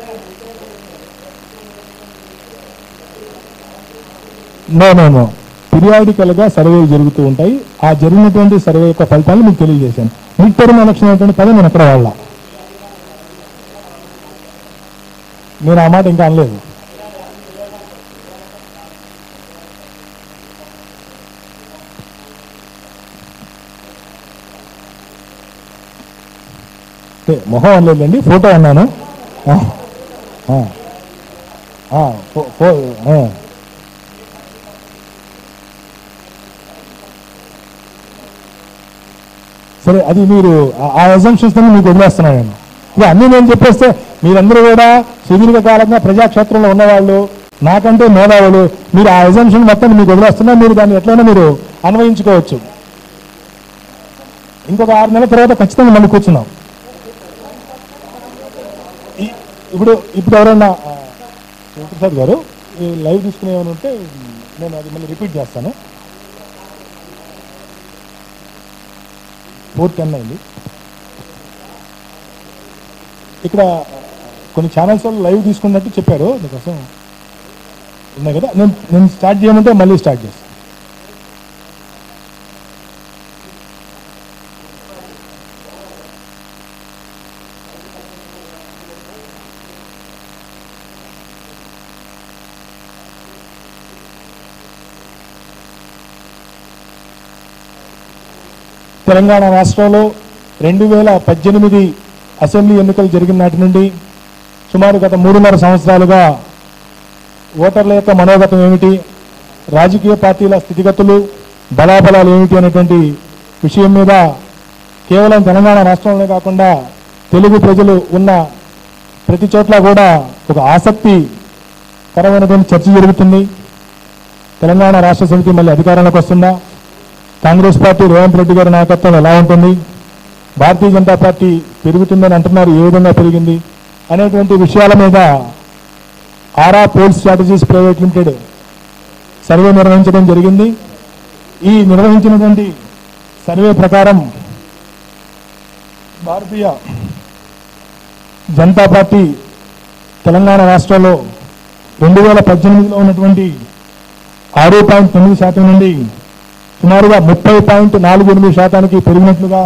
నో నో నో పీరియాడికల్ గా సర్వేలు జరుగుతూ ఉంటాయి ఆ జరిగినటువంటి సర్వే యొక్క ఫలితాలు మీకు తెలియజేశాను మిడ్ టర్మ్ ఎలక్షన్ అనేటువంటి పదం నేను ఎక్కడ వాళ్ళ నేను ఆ మాట ఇంకా అనలేదు ఏ, మొహం అనలేదండి ఫోటో అన్నాను ఆ, ఆ, ఆ, ఫో- ఫో- ఆ. సరే అది మీరు ఆ- ఆ అజంప్షన్స్ అన్ని మీకు వదిలేస్తున్నాను నేను ఇక అన్ని నేను చెప్పేస్తే మీరందరూ కూడా సుదీర్ఘకాలంగా ప్రజాక్షేత్రంలో ఉన్నవాళ్ళు నాకంటే మేధావులు మీరు ఆ అజంప్షన్ మొత్తం మీకు వదిలేస్తున్నా మీరు దాన్ని ఎట్లయినా మీరు అన్వయించుకోవచ్చు ఇంకొక ఆరు నెలల తర్వాత ఖచ్చితంగా మళ్ళీ కూర్చున్నాం ఈ- ఇప్పుడు ఇప్పుడు ఎవరైనా ఆ, వెంకటప్రసాద్ గారు ఈ లైవ్ తీసుకునే ఏమైనా ఉంటే నేను అది మళ్ళీ రిపీట్ చేస్తాను ఫోర్ టెన్ అయింది ఇక్కడ కొన్ని ఛానల్స్ వాళ్ళు లైవ్ తీసుకున్నట్టు చెప్పారు అందుకోసం ఉన్నాయి కదా నేను నేను స్టార్ట్ చేయమంటే మళ్ళీ స్టార్ట్ చేస్తాను తెలంగాణ రాష్ట్రంలో రెండు వేల పద్దెనిమిది అసెంబ్లీ ఎన్నికలు జరిగిన నాటి నుండి సుమారు గత మూడున్నర సంవత్సరాలుగా ఓటర్ల యొక్క మనోగతం ఏమిటి రాజకీయ పార్టీల స్థితిగతులు బలాబలాలు ఏమిటి అనేటువంటి విషయం మీద కేవలం తెలంగాణ రాష్ట్రంలోనే కాకుండా తెలుగు ప్రజలు ఉన్న ప్రతి చోట్ల కూడా ఒక ఆసక్తికరమైనటువంటి చర్చ జరుగుతుంది తెలంగాణ రాష్ట్ర సమితి మళ్ళీ అధికారంలోకి వస్తుందా కాంగ్రెస్ పార్టీ రేవంత్ రెడ్డి గారి నాయకత్వం ఎలా ఉంటుంది భారతీయ జనతా పార్టీ పెరుగుతుందని అంటున్నారు ఏ విధంగా పెరిగింది అనేటువంటి విషయాల మీద Aaraa poll strategies private limited survey నిర్వహించడం జరిగింది ఈ నిర్వహించినటువంటి సర్వే ప్రకారం భారతీయ జనతా పార్టీ తెలంగాణ రాష్ట్రంలో రెండు వేల పద్దెనిమిదిలో ఉన్నటువంటి ఆరు పాయింట్ తొమ్మిది శాతం నుండి సుమారుగా ముప్పై పాయింట్ నాలుగు ఎనిమిది శాతానికి పెరిగినట్లుగా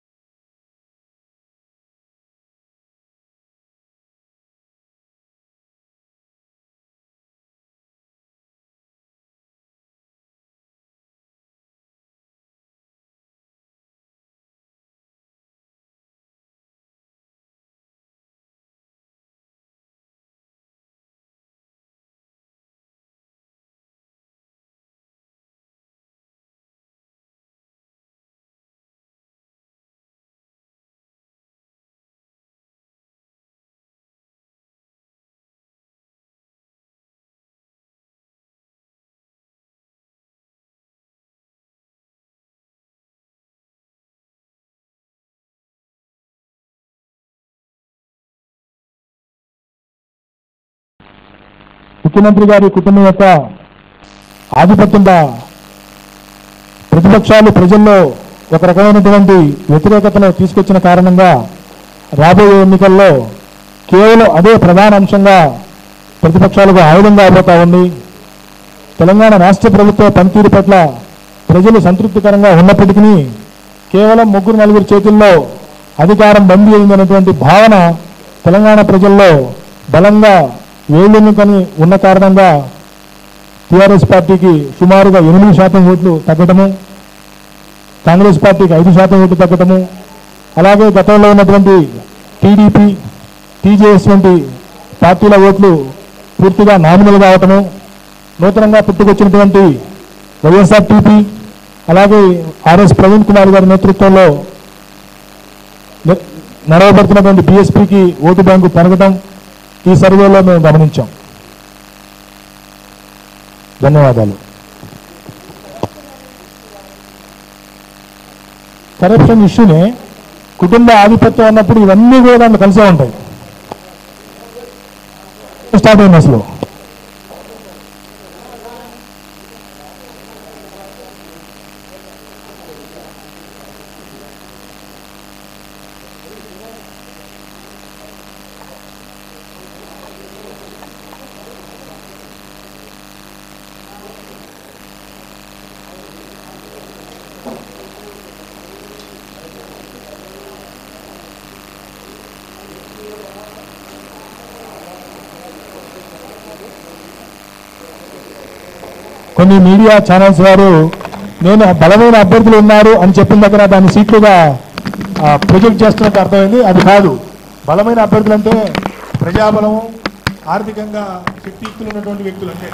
ముఖ్యమంత్రి గారి కుటుంబం యొక్క ఆధిపత్యంగా ప్రతిపక్షాలు ప్రజల్లో ఒక రకమైనటువంటి వ్యతిరేకతను తీసుకొచ్చిన కారణంగా రాబోయే ఎన్నికల్లో కేవలం అదే ప్రధాన అంశంగా ప్రతిపక్షాలకు ఆయుధం కాబోతా ఉంది తెలంగాణ రాష్ట్ర ప్రభుత్వ పనితీరు పట్ల ప్రజలు సంతృప్తికరంగా ఉన్నప్పటికీ కేవలం ముగ్గురు నలుగురు చేతుల్లో అధికారం బందీ అయిందనేటువంటి భావన తెలంగాణ ప్రజల్లో బలంగా వేళ్ళెన్నుకొని ఉన్న కారణంగా టీఆర్ఎస్ పార్టీకి సుమారుగా ఎనిమిది శాతం ఓట్లు తగ్గటము కాంగ్రెస్ పార్టీకి ఐదు శాతం ఓట్లు తగ్గటము అలాగే గతంలో ఉన్నటువంటి టీడీపీ టీజేఎస్ వంటి పార్టీల ఓట్లు పూర్తిగా నామినల్ కావటము నూతనంగా పుట్టుకొచ్చినటువంటి వైఎస్ఆర్టీపీ అలాగే ఆర్ఎస్ ప్రవీణ్ కుమార్ గారి నేతృత్వంలో న- నడవబడుతున్నటువంటి బీఎస్పీకి ఓటు బ్యాంకు పెరగటం ఈ సర్వేలో మేము గమనించాం ధన్యవాదాలు కరప్షన్ ఇష్యూనే కుటుంబ ఆధిపత్యం అన్నప్పుడు ఇవన్నీ కూడా దాంట్లో కలిసే ఉంటాయి స్టార్ట్ అయింది అసలు కొన్ని మీడియా ఛానల్స్ వారు నేను బలమైన అభ్యర్థులు ఉన్నారు అని చెప్పిన దగ్గర దాన్ని సీట్లుగా ఆ, ప్రొజెక్ట్ చేస్తున్నట్టు అర్థమైంది అది కాదు బలమైన అభ్యర్థులు అంటే ప్రజాబలము ఆర్థికంగా శక్తియుక్తులు ఉన్నటువంటి వ్యక్తులు అంటే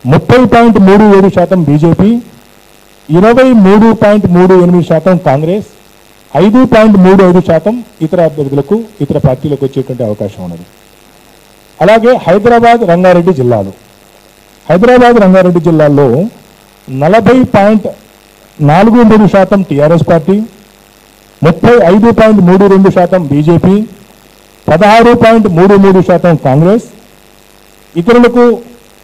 ముప్పై పాయింట్ మూడు ఏడు శాతం బీజేపీ ఇరవై మూడు పాయింట్ మూడు ఎనిమిది శాతం కాంగ్రెస్ ఐదు పాయింట్ మూడు ఐదు శాతం ఇతర అభ్యర్థులకు ఇతర పార్టీలకు వచ్చేటువంటి అవకాశం ఉన్నది అలాగే హైదరాబాద్ రంగారెడ్డి జిల్లాలు హైదరాబాద్ రంగారెడ్డి జిల్లాలో నలభై పాయింట్ నాలుగు మూడు శాతం టీఆర్ఎస్ పార్టీ ముప్పై ఐదు పాయింట్ మూడు రెండు శాతం బీజేపీ పదహారు పాయింట్ మూడు మూడు శాతం కాంగ్రెస్ ఇతరులకు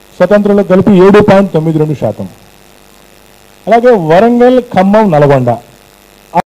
స్వతంత్రులకు కలిపి ఏడు పాయింట్ తొమ్మిది రెండు శాతం అలాగే వరంగల్ ఖమ్మం నల్గొండ